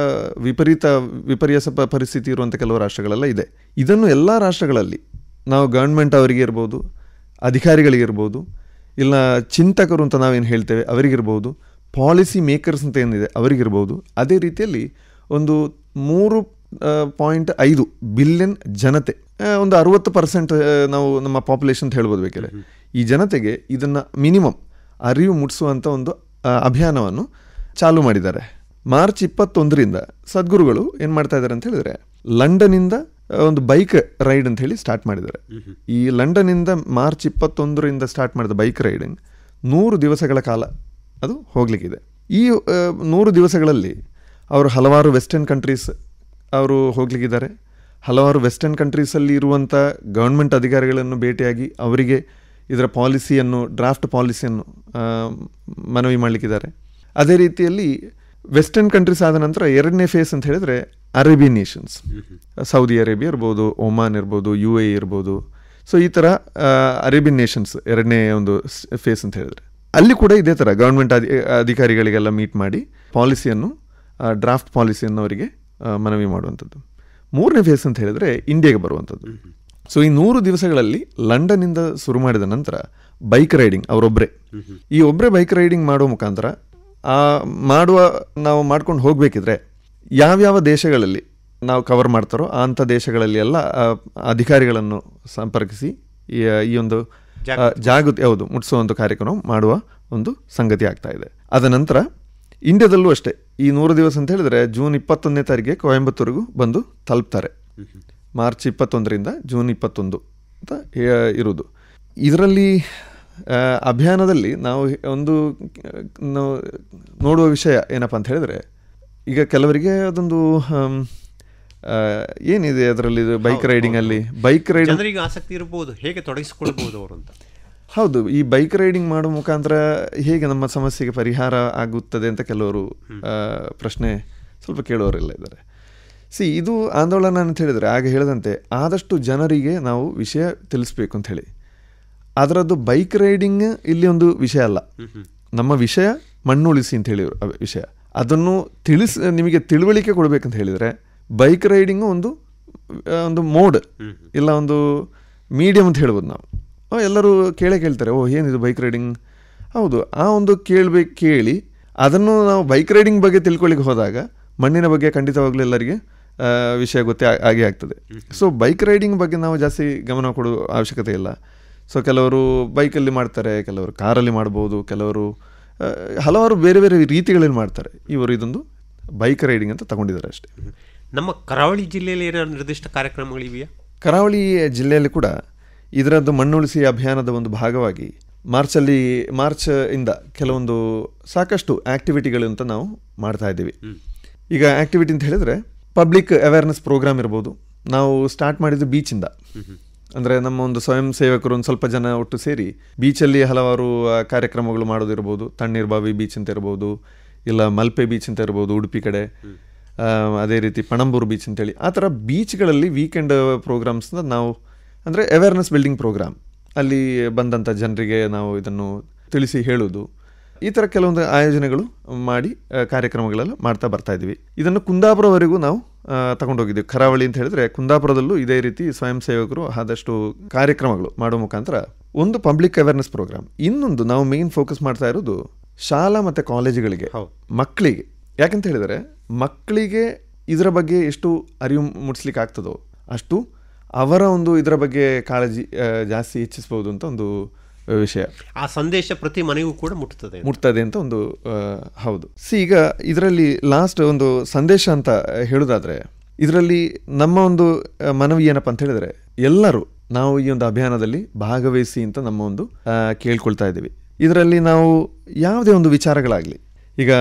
B: ವಿಪರೀತ ವಿಪರ್ಯಾಸ ಪ- ಪರಿಸ್ಥಿತಿ ಇರುವಂಥ ಕೆಲವು ರಾಷ್ಟ್ರಗಳೆಲ್ಲ ಇದೆ ಇದನ್ನು ಎಲ್ಲ ರಾಷ್ಟ್ರಗಳಲ್ಲಿ ನಾವು ಗೌರ್ಮೆಂಟ್ ಅವರಿಗೆ ಇರ್ಬೋದು ಅಧಿಕಾರಿಗಳಿಗಿರ್ಬೋದು ಇಲ್ಲ ಚಿಂತಕರು ಅಂತ ನಾವೇನು ಹೇಳ್ತೇವೆ ಅವರಿಗಿರ್ಬೋದು ಪಾಲಿಸಿ ಮೇಕರ್ಸ್ ಅಂತ ಏನಿದೆ ಅವರಿಗಿರ್ಬೋದು ಅದೇ ರೀತಿಯಲ್ಲಿ ಒಂದು ಮೂರು ಪಾಯಿಂಟ್ ಐದು ಬಿಲಿಯನ್ ಜನತೆ ಆ, ಒಂದು ಅರುವತ್ತು ಪರ್ಸೆಂಟ್ ನಾವು ನಮ್ಮ ಪಾಪ್ಯುಲೇಷನ್ ಅಂತ ಹೇಳ್ಬೋದು ಬೇಕಿದ್ರೆ ಈ ಜನತೆಗೆ ಇದನ್ನು ಮಿನಿಮಮ್ ಅರಿವು ಮೂಡಿಸುವಂಥ ಒಂದು ಆ, ಅಭಿಯಾನವನ್ನು ಚಾಲು ಮಾಡಿದ್ದಾರೆ ಮಾರ್ಚ್ ಇಪ್ಪತ್ತೊಂದರಿಂದ ಸದ್ಗುರುಗಳು ಏನು ಮಾಡ್ತಾ ಇದ್ದಾರೆ ಅಂತ ಹೇಳಿದ್ರೆ ಲಂಡನ್ನಿಂದ ಆ, ಒಂದು ಬೈಕ್ ರೈಡ್ ಅಂತ ಹೇಳಿ ಸ್ಟಾರ್ಟ್ ಮಾಡಿದ್ದಾರೆ ಈ ಲಂಡನ್ನಿಂದ ಮಾರ್ಚ್ ಇಪ್ಪತ್ತೊಂದರಿಂದ ಸ್ಟಾರ್ಟ್ ಮಾಡಿದ ಬೈಕ್ ರೈಡಿಂಗ್ ನೂರು ದಿವಸಗಳ ಕಾಲ ಅದು ಹೋಗ್ಲಿಕ್ಕಿದೆ ಈ ಆ, ನೂರು ದಿವಸಗಳಲ್ಲಿ ಅವರು ಹಲವಾರು ವೆಸ್ಟರ್ನ್ ಕಂಟ್ರೀಸ್ ಅವರು ಹೋಗ್ಲಿಕ್ಕಿದ್ದಾರೆ ಹಲವಾರು ವೆಸ್ಟರ್ನ್ ಕಂಟ್ರೀಸಲ್ಲಿ ಇರುವಂಥ ಗೌರ್ಮೆಂಟ್ ಅಧಿಕಾರಿಗಳನ್ನು ಭೇಟಿಯಾಗಿ ಅವರಿಗೆ ಇದರ ಪಾಲಿಸಿಯನ್ನು ಡ್ರಾಫ್ಟ್ ಪಾಲಿಸಿಯನ್ನು ಆ, ಮನವಿ ಮಾಡಲಿಕ್ಕಿದ್ದಾರೆ ಅದೇ ರೀತಿಯಲ್ಲಿ ವೆಸ್ಟರ್ನ್ ಕಂಟ್ರೀಸ್ ಆದ ನಂತರ ಎರಡನೇ ಫೇಸ್ ಅಂತ ಹೇಳಿದರೆ ಅರೇಬಿಯನ್ ನೇಷನ್ಸ್ ಸೌದಿ ಅರೇಬಿಯಾ ಇರ್ಬೋದು ಒಮಾನ್ ಇರ್ಬೋದು ಯು ಎ ಇರ್ಬೋದು ಸೊ ಈ ಥರ ಅರೇಬಿಯನ್ ನೇಷನ್ಸ್ ಎರಡನೇ ಒಂದು ಫೇಸ್ ಅಂತ ಹೇಳಿದ್ರೆ ಅಲ್ಲಿ ಕೂಡ ಇದೇ ಥರ ಗೌರ್ಮೆಂಟ್ ಅಧಿ ಅಧಿಕಾರಿಗಳಿಗೆಲ್ಲ ಮೀಟ್ ಮಾಡಿ ಪಾಲಿಸಿಯನ್ನು ಡ್ರಾಫ್ಟ್ ಪಾಲಿಸಿಯನ್ನು ಅವರಿಗೆ ಆ, ಮನವಿ ಮಾಡುವಂಥದ್ದು ಮೂರನೇ ಫೇಸ್ ಅಂತ ಹೇಳಿದ್ರೆ ಇಂಡಿಯಾಗೆ ಬರುವಂಥದ್ದು ಸೊ ಈ ನೂರು ದಿವಸಗಳಲ್ಲಿ ಲಂಡನ್ನಿಂದ ಶುರು ಮಾಡಿದ ನಂತರ ಬೈಕ್ ರೈಡಿಂಗ್ ಅವರೊಬ್ಬರೇ ಈ ಒಬ್ಬರೇ ಬೈಕ್ ರೈಡಿಂಗ್ ಮಾಡುವ ಮುಖಾಂತರ ಆ ಮಾಡುವ ನಾವು ಮಾಡ್ಕೊಂಡು ಹೋಗಬೇಕಿದ್ರೆ ಯಾವ್ಯಾವ ದೇಶಗಳಲ್ಲಿ ನಾವು ಕವರ್ ಮಾಡ್ತಾರೋ ಅಂಥ ದೇಶಗಳಲ್ಲಿ ಎಲ್ಲ ಆ, ಅಧಿಕಾರಿಗಳನ್ನು ಸಂಪರ್ಕಿಸಿ ಈ ಈ ಒಂದು ಆ, ಜಾಗೃತಿ ಹೌದು ಮುಟ್ಟಿಸುವ ಒಂದು ಕಾರ್ಯಕ್ರಮ ಮಾಡುವ ಒಂದು ಸಂಗತಿ ಆಗ್ತಾ ಇದೆ ಅದ ನಂತರ ಇಂಡಿಯಾದಲ್ಲೂ ಅಷ್ಟೇ ಈ ನೂರು ದಿವಸ ಅಂತ ಹೇಳಿದ್ರೆ ಜೂನ್ ಇಪ್ಪತ್ತೊಂದನೇ ತಾರೀಕಿಗೆ ಕೊಯಂಬತ್ತೂರಿಗೂ ಬಂದು ತಲುಪ್ತಾರೆ ಮಾರ್ಚ್ ಇಪ್ಪತ್ತೊಂದರಿಂದ ಜೂನ್ ಇಪ್ಪತ್ತೊಂದು ಅಂತ ಹೇ- ಇರುವುದು ಇದರಲ್ಲಿ ಆ, ಅಭಿಯಾನದಲ್ಲಿ ನಾವು ಒಂದು ಆ, ನಾವು ನೋಡುವ ವಿಷಯ ಏನಪ್ಪ ಅಂತ ಹೇಳಿದ್ರೆ ಈಗ ಕೆಲವರಿಗೆ ಅದೊಂದು ಹಮ್, ಆ, ಏನಿದೆ ಅದರಲ್ಲಿ ಬೈಕ್ ರೈಡಿಂಗಲ್ಲಿ ಬೈಕ್ ರೈಡಿಂಗ್
A: ಜನರಿಗೆ ಆಸಕ್ತಿ ಇರಬಹುದು ಹೇಗೆ ತೊಡಗಿಸಿಕೊಳ್ಬಹುದು ಅವರು ಅಂತ
B: ಹೌದು ಈ ಬೈಕ್ ರೈಡಿಂಗ್ ಮಾಡೋ ಮುಖಾಂತರ ಹೇಗೆ ನಮ್ಮ ಸಮಸ್ಯೆಗೆ ಪರಿಹಾರ ಆಗುತ್ತದೆ ಅಂತ ಕೆಲವರು ಆ, ಪ್ರಶ್ನೆ ಸ್ವಲ್ಪ ಕೇಳುವವರೆಲ್ಲ ಇದ್ದಾರೆ ಸಿ ಇದು ಆಂದೋಲನ ಅಂತ ಹೇಳಿದರೆ ಆಗ ಹೇಳಿದಂತೆ ಆದಷ್ಟು ಜನರಿಗೆ ನಾವು ವಿಷಯ ತಿಳಿಸ್ಬೇಕು ಅಂತ ಹೇಳಿ ಅದರದ್ದು ಬೈಕ್ ರೈಡಿಂಗ್ ಇಲ್ಲಿ ಒಂದು ವಿಷಯ ಅಲ್ಲ ನಮ್ಮ ವಿಷಯ ಮಣ್ಣುಳಿಸಿ ಅಂತ ಹೇಳಿ ಅವ್- ವಿಷಯ ಅದನ್ನು ತಿಳಿಸ್ ನಿಮಗೆ ತಿಳುವಳಿಕೆ ಕೊಡಬೇಕಂತ ಹೇಳಿದರೆ ಬೈಕ್ ರೈಡಿಂಗು ಒಂದು ಆ, ಒಂದು ಮೋಡ್ ಇಲ್ಲ ಒಂದು ಮೀಡಿಯಮ್ ಅಂತ ಹೇಳ್ಬೋದು ನಾವು ಆ, ಎಲ್ಲರೂ ಕೇಳೇ ಕೇಳ್ತಾರೆ ಓ ಏನಿದು ಬೈಕ್ ರೈಡಿಂಗ್ ಹೌದು ಆ ಒಂದು ಕೇಳಬೇಕು ಕೇಳಿ ಅದನ್ನು ನಾವು ಬೈಕ್ ರೈಡಿಂಗ್ ಬಗ್ಗೆ ತಿಳ್ಕೊಳ್ಳಿಕ್ಕೆ ಹೋದಾಗ ಮಣ್ಣಿನ ಬಗ್ಗೆ ಖಂಡಿತವಾಗ್ಲೂ ಎಲ್ಲರಿಗೆ ಆ, ವಿಷಯ ಗೊತ್ತೇ ಆ- ಆಗೇ ಆಗ್ತದೆ ಸೊ ಬೈಕ್ ರೈಡಿಂಗ್ ಬಗ್ಗೆ ನಾವು ಜಾಸ್ತಿ ಗಮನ ಕೊಡುವ ಅವಶ್ಯಕತೆ ಇಲ್ಲ ಸೊ ಕೆಲವರು ಬೈಕಲ್ಲಿ ಮಾಡ್ತಾರೆ ಕೆಲವರು ಕಾರಲ್ಲಿ ಮಾಡ್ಬೋದು ಕೆಲವರು ಆ, ಹಲವಾರು ಬೇರೆ ಬೇರೆ ರೀತಿಗಳಲ್ಲಿ ಮಾಡ್ತಾರೆ ಇವರು ಇದೊಂದು ಬೈಕ್ ರೈಡಿಂಗ್ ಅಂತ ತಗೊಂಡಿದ್ದಾರೆ ಅಷ್ಟೇ
A: ನಮ್ಮ ಕರಾವಳಿ ಜಿಲ್ಲೆಯಲ್ಲಿ ಏನೋ ನಿರ್ದಿಷ್ಟ ಕಾರ್ಯಕ್ರಮಗಳಿವೆಯಾ
B: ಕರಾವಳಿ ಜಿಲ್ಲೆಯಲ್ಲಿ ಕೂಡ ಇದರದ್ದು ಮಣ್ಣುಳಿಸಿ ಅಭಿಯಾನದ ಒಂದು ಭಾಗವಾಗಿ ಮಾರ್ಚಲ್ಲಿ ಮಾರ್ಚ್ ಇಂದ ಕೆಲವೊಂದು ಸಾಕಷ್ಟು ಆ್ಯಕ್ಟಿವಿಟಿಗಳು ಅಂತ ನಾವು ಮಾಡ್ತಾ ಇದ್ದೀವಿ ಈಗ ಆ್ಯಕ್ಟಿವಿಟಿ ಅಂತ ಹೇಳಿದರೆ ಪಬ್ಲಿಕ್ ಅವೇರ್ನೆಸ್ ಪ್ರೋಗ್ರಾಮ್ ಇರ್ಬೋದು ನಾವು ಸ್ಟಾರ್ಟ್ ಮಾಡಿದ್ದು ಬೀಚಿಂದ ಅಂದರೆ ನಮ್ಮ ಒಂದು ಸ್ವಯಂ ಸೇವಕರು ಒಂದು ಸ್ವಲ್ಪ ಜನ ಒಟ್ಟು ಸೇರಿ ಬೀಚಲ್ಲಿ ಹಲವಾರು ಆ, ಕಾರ್ಯಕ್ರಮಗಳು ಮಾಡೋದಿರ್ಬೋದು ತಣ್ಣೀರ್ಬಾವಿ ಬೀಚ್ ಅಂತ ಇರ್ಬೋದು ಇಲ್ಲ ಮಲ್ಪೆ ಬೀಚ್ ಅಂತ ಇರ್ಬೋದು ಉಡುಪಿ ಕಡೆ ಆ, ಅದೇ ರೀತಿ ಪಣಂಬೂರು ಬೀಚ್ ಅಂತೇಳಿ ಆ ಥರ ಬೀಚ್ಗಳಲ್ಲಿ ವೀಕೆಂಡ್ ಪ್ರೋಗ್ರಾಮ್ಸ್ನ ನಾವು ಅಂದರೆ ಅವೇರ್ನೆಸ್ ಬಿಲ್ಡಿಂಗ್ ಪ್ರೋಗ್ರಾಮ್ ಅಲ್ಲಿ ಬಂದಂಥ ಜನರಿಗೆ ನಾವು ಇದನ್ನು ತಿಳಿಸಿ ಹೇಳೋದು ಈ ಥರ ಕೆಲವೊಂದು ಆಯೋಜನೆಗಳು ಮಾಡಿ ಆ, ಕಾರ್ಯಕ್ರಮಗಳೆಲ್ಲ ಮಾಡ್ತಾ ಬರ್ತಾ ಇದ್ದೀವಿ ಇದನ್ನು ಕುಂದಾಪುರವರೆಗೂ ನಾವು ಆ, ತಗೊಂಡೋಗಿದ್ದೀವಿ ಕರಾವಳಿ ಅಂತ ಹೇಳಿದ್ರೆ ಕುಂದಾಪುರದಲ್ಲೂ ಇದೇ ರೀತಿ ಸ್ವಯಂ ಸೇವಕರು ಆದಷ್ಟು ಕಾರ್ಯಕ್ರಮಗಳು ಮಾಡೋ ಮುಖಾಂತರ ಒಂದು ಪಬ್ಲಿಕ್ ಅವೇರ್ನೆಸ್ ಪ್ರೋಗ್ರಾಮ್ ಇನ್ನೊಂದು ನಾವು ಮೇನ್ ಫೋಕಸ್ ಮಾಡ್ತಾ ಇರೋದು ಶಾಲಾ ಮತ್ತು ಕಾಲೇಜುಗಳಿಗೆ
A: ಹೌದು.
B: ಮಕ್ಕಳಿಗೆ ಯಾಕಂತ ಹೇಳಿದರೆ ಮಕ್ಕಳಿಗೆ ಇದರ ಬಗ್ಗೆ ಎಷ್ಟು ಅರಿವು ಮೂಡಿಸ್ಲಿಕ್ಕೆ ಆಗ್ತದೋ ಅಷ್ಟು ಅವರ ಒಂದು ಇದರ ಬಗ್ಗೆ ಕಾಳಜಿ ಆ, ಜಾಸ್ತಿ ಹೆಚ್ಚಿಸ್ಬೋದು ಅಂತ ಒಂದು ಆ, ವಿಷಯ
A: ಆ ಸಂದೇಶ ಪ್ರತಿ ಮನೆಗೂ ಕೂಡ ಮುಟ್ಟುತ್ತದೆ
B: ಮುಟ್ತದೆ ಅಂತ ಒಂದು ಆ, ಹೌದು ಸಿ ಈಗ ಇದರಲ್ಲಿ ಲಾಸ್ಟ್ ಒಂದು ಸಂದೇಶ ಅಂತ ಹೇಳೋದಾದ್ರೆ ಇದರಲ್ಲಿ ನಮ್ಮ ಒಂದು ಆ, ಮನವಿ ಏನಪ್ಪ ಅಂತ ಹೇಳಿದ್ರೆ ಎಲ್ಲರೂ ನಾವು ಈ ಒಂದು ಅಭಿಯಾನದಲ್ಲಿ ಭಾಗವಹಿಸಿ ಅಂತ ನಮ್ಮ ಒಂದು ಆ, ಕೇಳ್ಕೊಳ್ತಾ ಇದ್ದೀವಿ ಇದರಲ್ಲಿ ನಾವು ಯಾವುದೇ ಒಂದು ವಿಚಾರಗಳಾಗಲಿ ಈಗ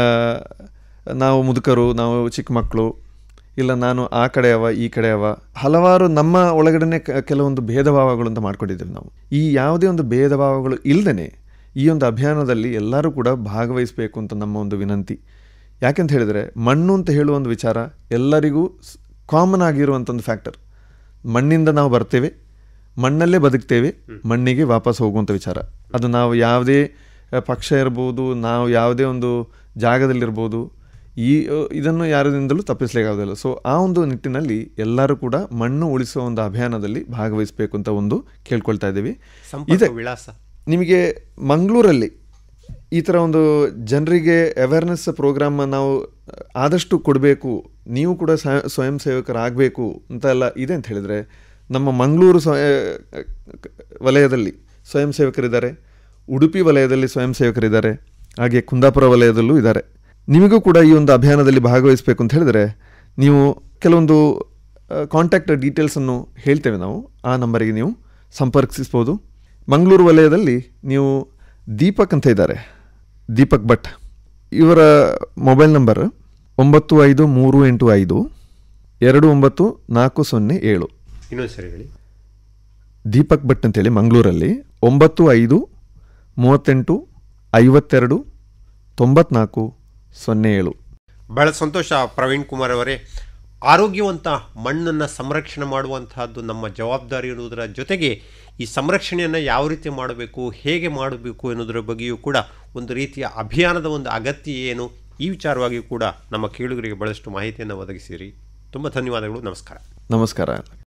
B: ನಾವು ಮುದುಕರು ನಾವು ಚಿಕ್ಕ ಮಕ್ಕಳು ಇಲ್ಲ ನಾನು ಆ ಕಡೆ ಅವ ಈ ಕಡೆ ಅವ ಹಲವಾರು ನಮ್ಮ ಒಳಗಡೆನೆ ಕ- ಕೆಲವೊಂದು ಭೇದ ಭಾವಗಳು ಅಂತ ಮಾಡ್ಕೊಂಡಿದ್ದೇವೆ ನಾವು ಈ ಯಾವುದೇ ಒಂದು ಭೇದ ಭಾವಗಳು ಇಲ್ಲದೇ ಈ ಒಂದು ಅಭಿಯಾನದಲ್ಲಿ ಎಲ್ಲರೂ ಕೂಡ ಭಾಗವಹಿಸಬೇಕು ಅಂತ ನಮ್ಮ ಒಂದು ವಿನಂತಿ ಯಾಕೆಂತ ಹೇಳಿದರೆ ಮಣ್ಣು ಅಂತ ಹೇಳುವ ಒಂದು ವಿಚಾರ ಎಲ್ಲರಿಗೂ ಕಾಮನ್ ಆಗಿರುವಂಥ ಒಂದು ಫ್ಯಾಕ್ಟರ್ ಮಣ್ಣಿಂದ ನಾವು ಬರ್ತೇವೆ ಮಣ್ಣಲ್ಲೇ ಬದುಕ್ತೇವೆ ಮಣ್ಣಿಗೆ ವಾಪಸ್ ಹೋಗುವಂಥ ವಿಚಾರ ಅದು ನಾವು ಯಾವುದೇ ಆ, ಪಕ್ಷ ಇರ್ಬೋದು ನಾವು ಯಾವುದೇ ಒಂದು ಜಾಗದಲ್ಲಿರ್ಬೋದು ಈ ಅ, ಇದನ್ನು ಯಾರಿಂದಲೂ ತಪ್ಪಿಸ್ಲಿಕ್ಕಾಗೋದಿಲ್ಲ ಸೊ ಆ ಒಂದು ನಿಟ್ಟಿನಲ್ಲಿ ಎಲ್ಲರೂ ಕೂಡ ಮಣ್ಣು ಉಳಿಸುವ ಒಂದು ಅಭಿಯಾನದಲ್ಲಿ ಭಾಗವಹಿಸಬೇಕು ಅಂತ ಒಂದು ಕೇಳ್ಕೊಳ್ತಾ ಇದ್ದೀವಿ
A: ಸಂಪರ್ಕ ವಿಳಾಸ
B: ನಿಮಗೆ ಮಂಗಳೂರಲ್ಲಿ ಈ ಥರ ಒಂದು ಜನರಿಗೆ ಅವೇರ್ನೆಸ್ ಪ್ರೋಗ್ರಾಮ್ ನಾವು ಆದಷ್ಟು ಕೊಡಬೇಕು ನೀವು ಕೂಡ ಸ- ಸ್ವಯಂ ಸೇವಕರಾಗಬೇಕು ಅಂತ ಎಲ್ಲ ಇದೆ ಅಂತ ಹೇಳಿದರೆ ನಮ್ಮ ಮಂಗಳೂರು ಸ್ವ ವಲಯದಲ್ಲಿ ಸ್ವಯಂ ಸೇವಕರಿದ್ದಾರೆ ಉಡುಪಿ ವಲಯದಲ್ಲಿ ಸ್ವಯಂ ಸೇವಕರಿದ್ದಾರೆ ಹಾಗೆ ಕುಂದಾಪುರ ವಲಯದಲ್ಲೂ ಇದ್ದಾರೆ ನಿಮಗೂ ಕೂಡ ಈ ಒಂದು ಅಭಿಯಾನದಲ್ಲಿ ಭಾಗವಹಿಸಬೇಕು ಅಂತ ಹೇಳಿದರೆ ನೀವು ಕೆಲವೊಂದು ಕಾಂಟ್ಯಾಕ್ಟ್ ಡೀಟೇಲ್ಸನ್ನು ಹೇಳ್ತೇವೆ ನಾವು ಆ ನಂಬರಿಗೆ ನೀವು ಸಂಪರ್ಕಿಸ್ಬೋದು ಮಂಗಳೂರು ವಲಯದಲ್ಲಿ ನೀವು ದೀಪಕ್ ಅಂತ ಇದ್ದಾರೆ ದೀಪಕ್ ಭಟ್ ಇವರ ಮೊಬೈಲ್ ನಂಬರ್ ಒಂಬತ್ತು ಐದು ಮೂರು ಎಂಟು ಐದು ಎರಡು ಒಂಬತ್ತು ನಾಲ್ಕು ಸೊನ್ನೆ ಏಳು
A: ಇನ್ನೊಂದು ಸರಿ ಹೇಳಿ
B: ದೀಪಕ್ ಭಟ್ ಅಂತೇಳಿ ಮಂಗಳೂರಲ್ಲಿ ಒಂಬತ್ತು ಐದು ಮೂವತ್ತೆಂಟು ಐವತ್ತೆರಡು ತೊಂಬತ್ನಾಲ್ಕು ಸೊನ್ನೆ ಏಳು
A: ಬಹಳ ಸಂತೋಷ ಪ್ರವೀಣ್ ಕುಮಾರ್ ಅವರೇ ಆರೋಗ್ಯವಂತ ಮಣ್ಣನ್ನು ಸಂರಕ್ಷಣೆ ಮಾಡುವಂತಹದ್ದು ನಮ್ಮ ಜವಾಬ್ದಾರಿ ಎನ್ನುವುದರ ಜೊತೆಗೆ ಈ ಸಂರಕ್ಷಣೆಯನ್ನು ಯಾವ ರೀತಿ ಮಾಡಬೇಕು ಹೇಗೆ ಮಾಡಬೇಕು ಎನ್ನುವುದರ ಬಗ್ಗೆಯೂ ಕೂಡ ಒಂದು ರೀತಿಯ ಅಭಿಯಾನದ ಒಂದು ಅಗತ್ಯ ಏನು ಈ ವಿಚಾರವಾಗಿಯೂ ಕೂಡ ನಮ್ಮ ಕೇಳುಗರಿಗೆ ಬಹಳಷ್ಟು ಮಾಹಿತಿಯನ್ನು ಒದಗಿಸಿರಿ ತುಂಬ ಧನ್ಯವಾದಗಳು ನಮಸ್ಕಾರ
B: ನಮಸ್ಕಾರ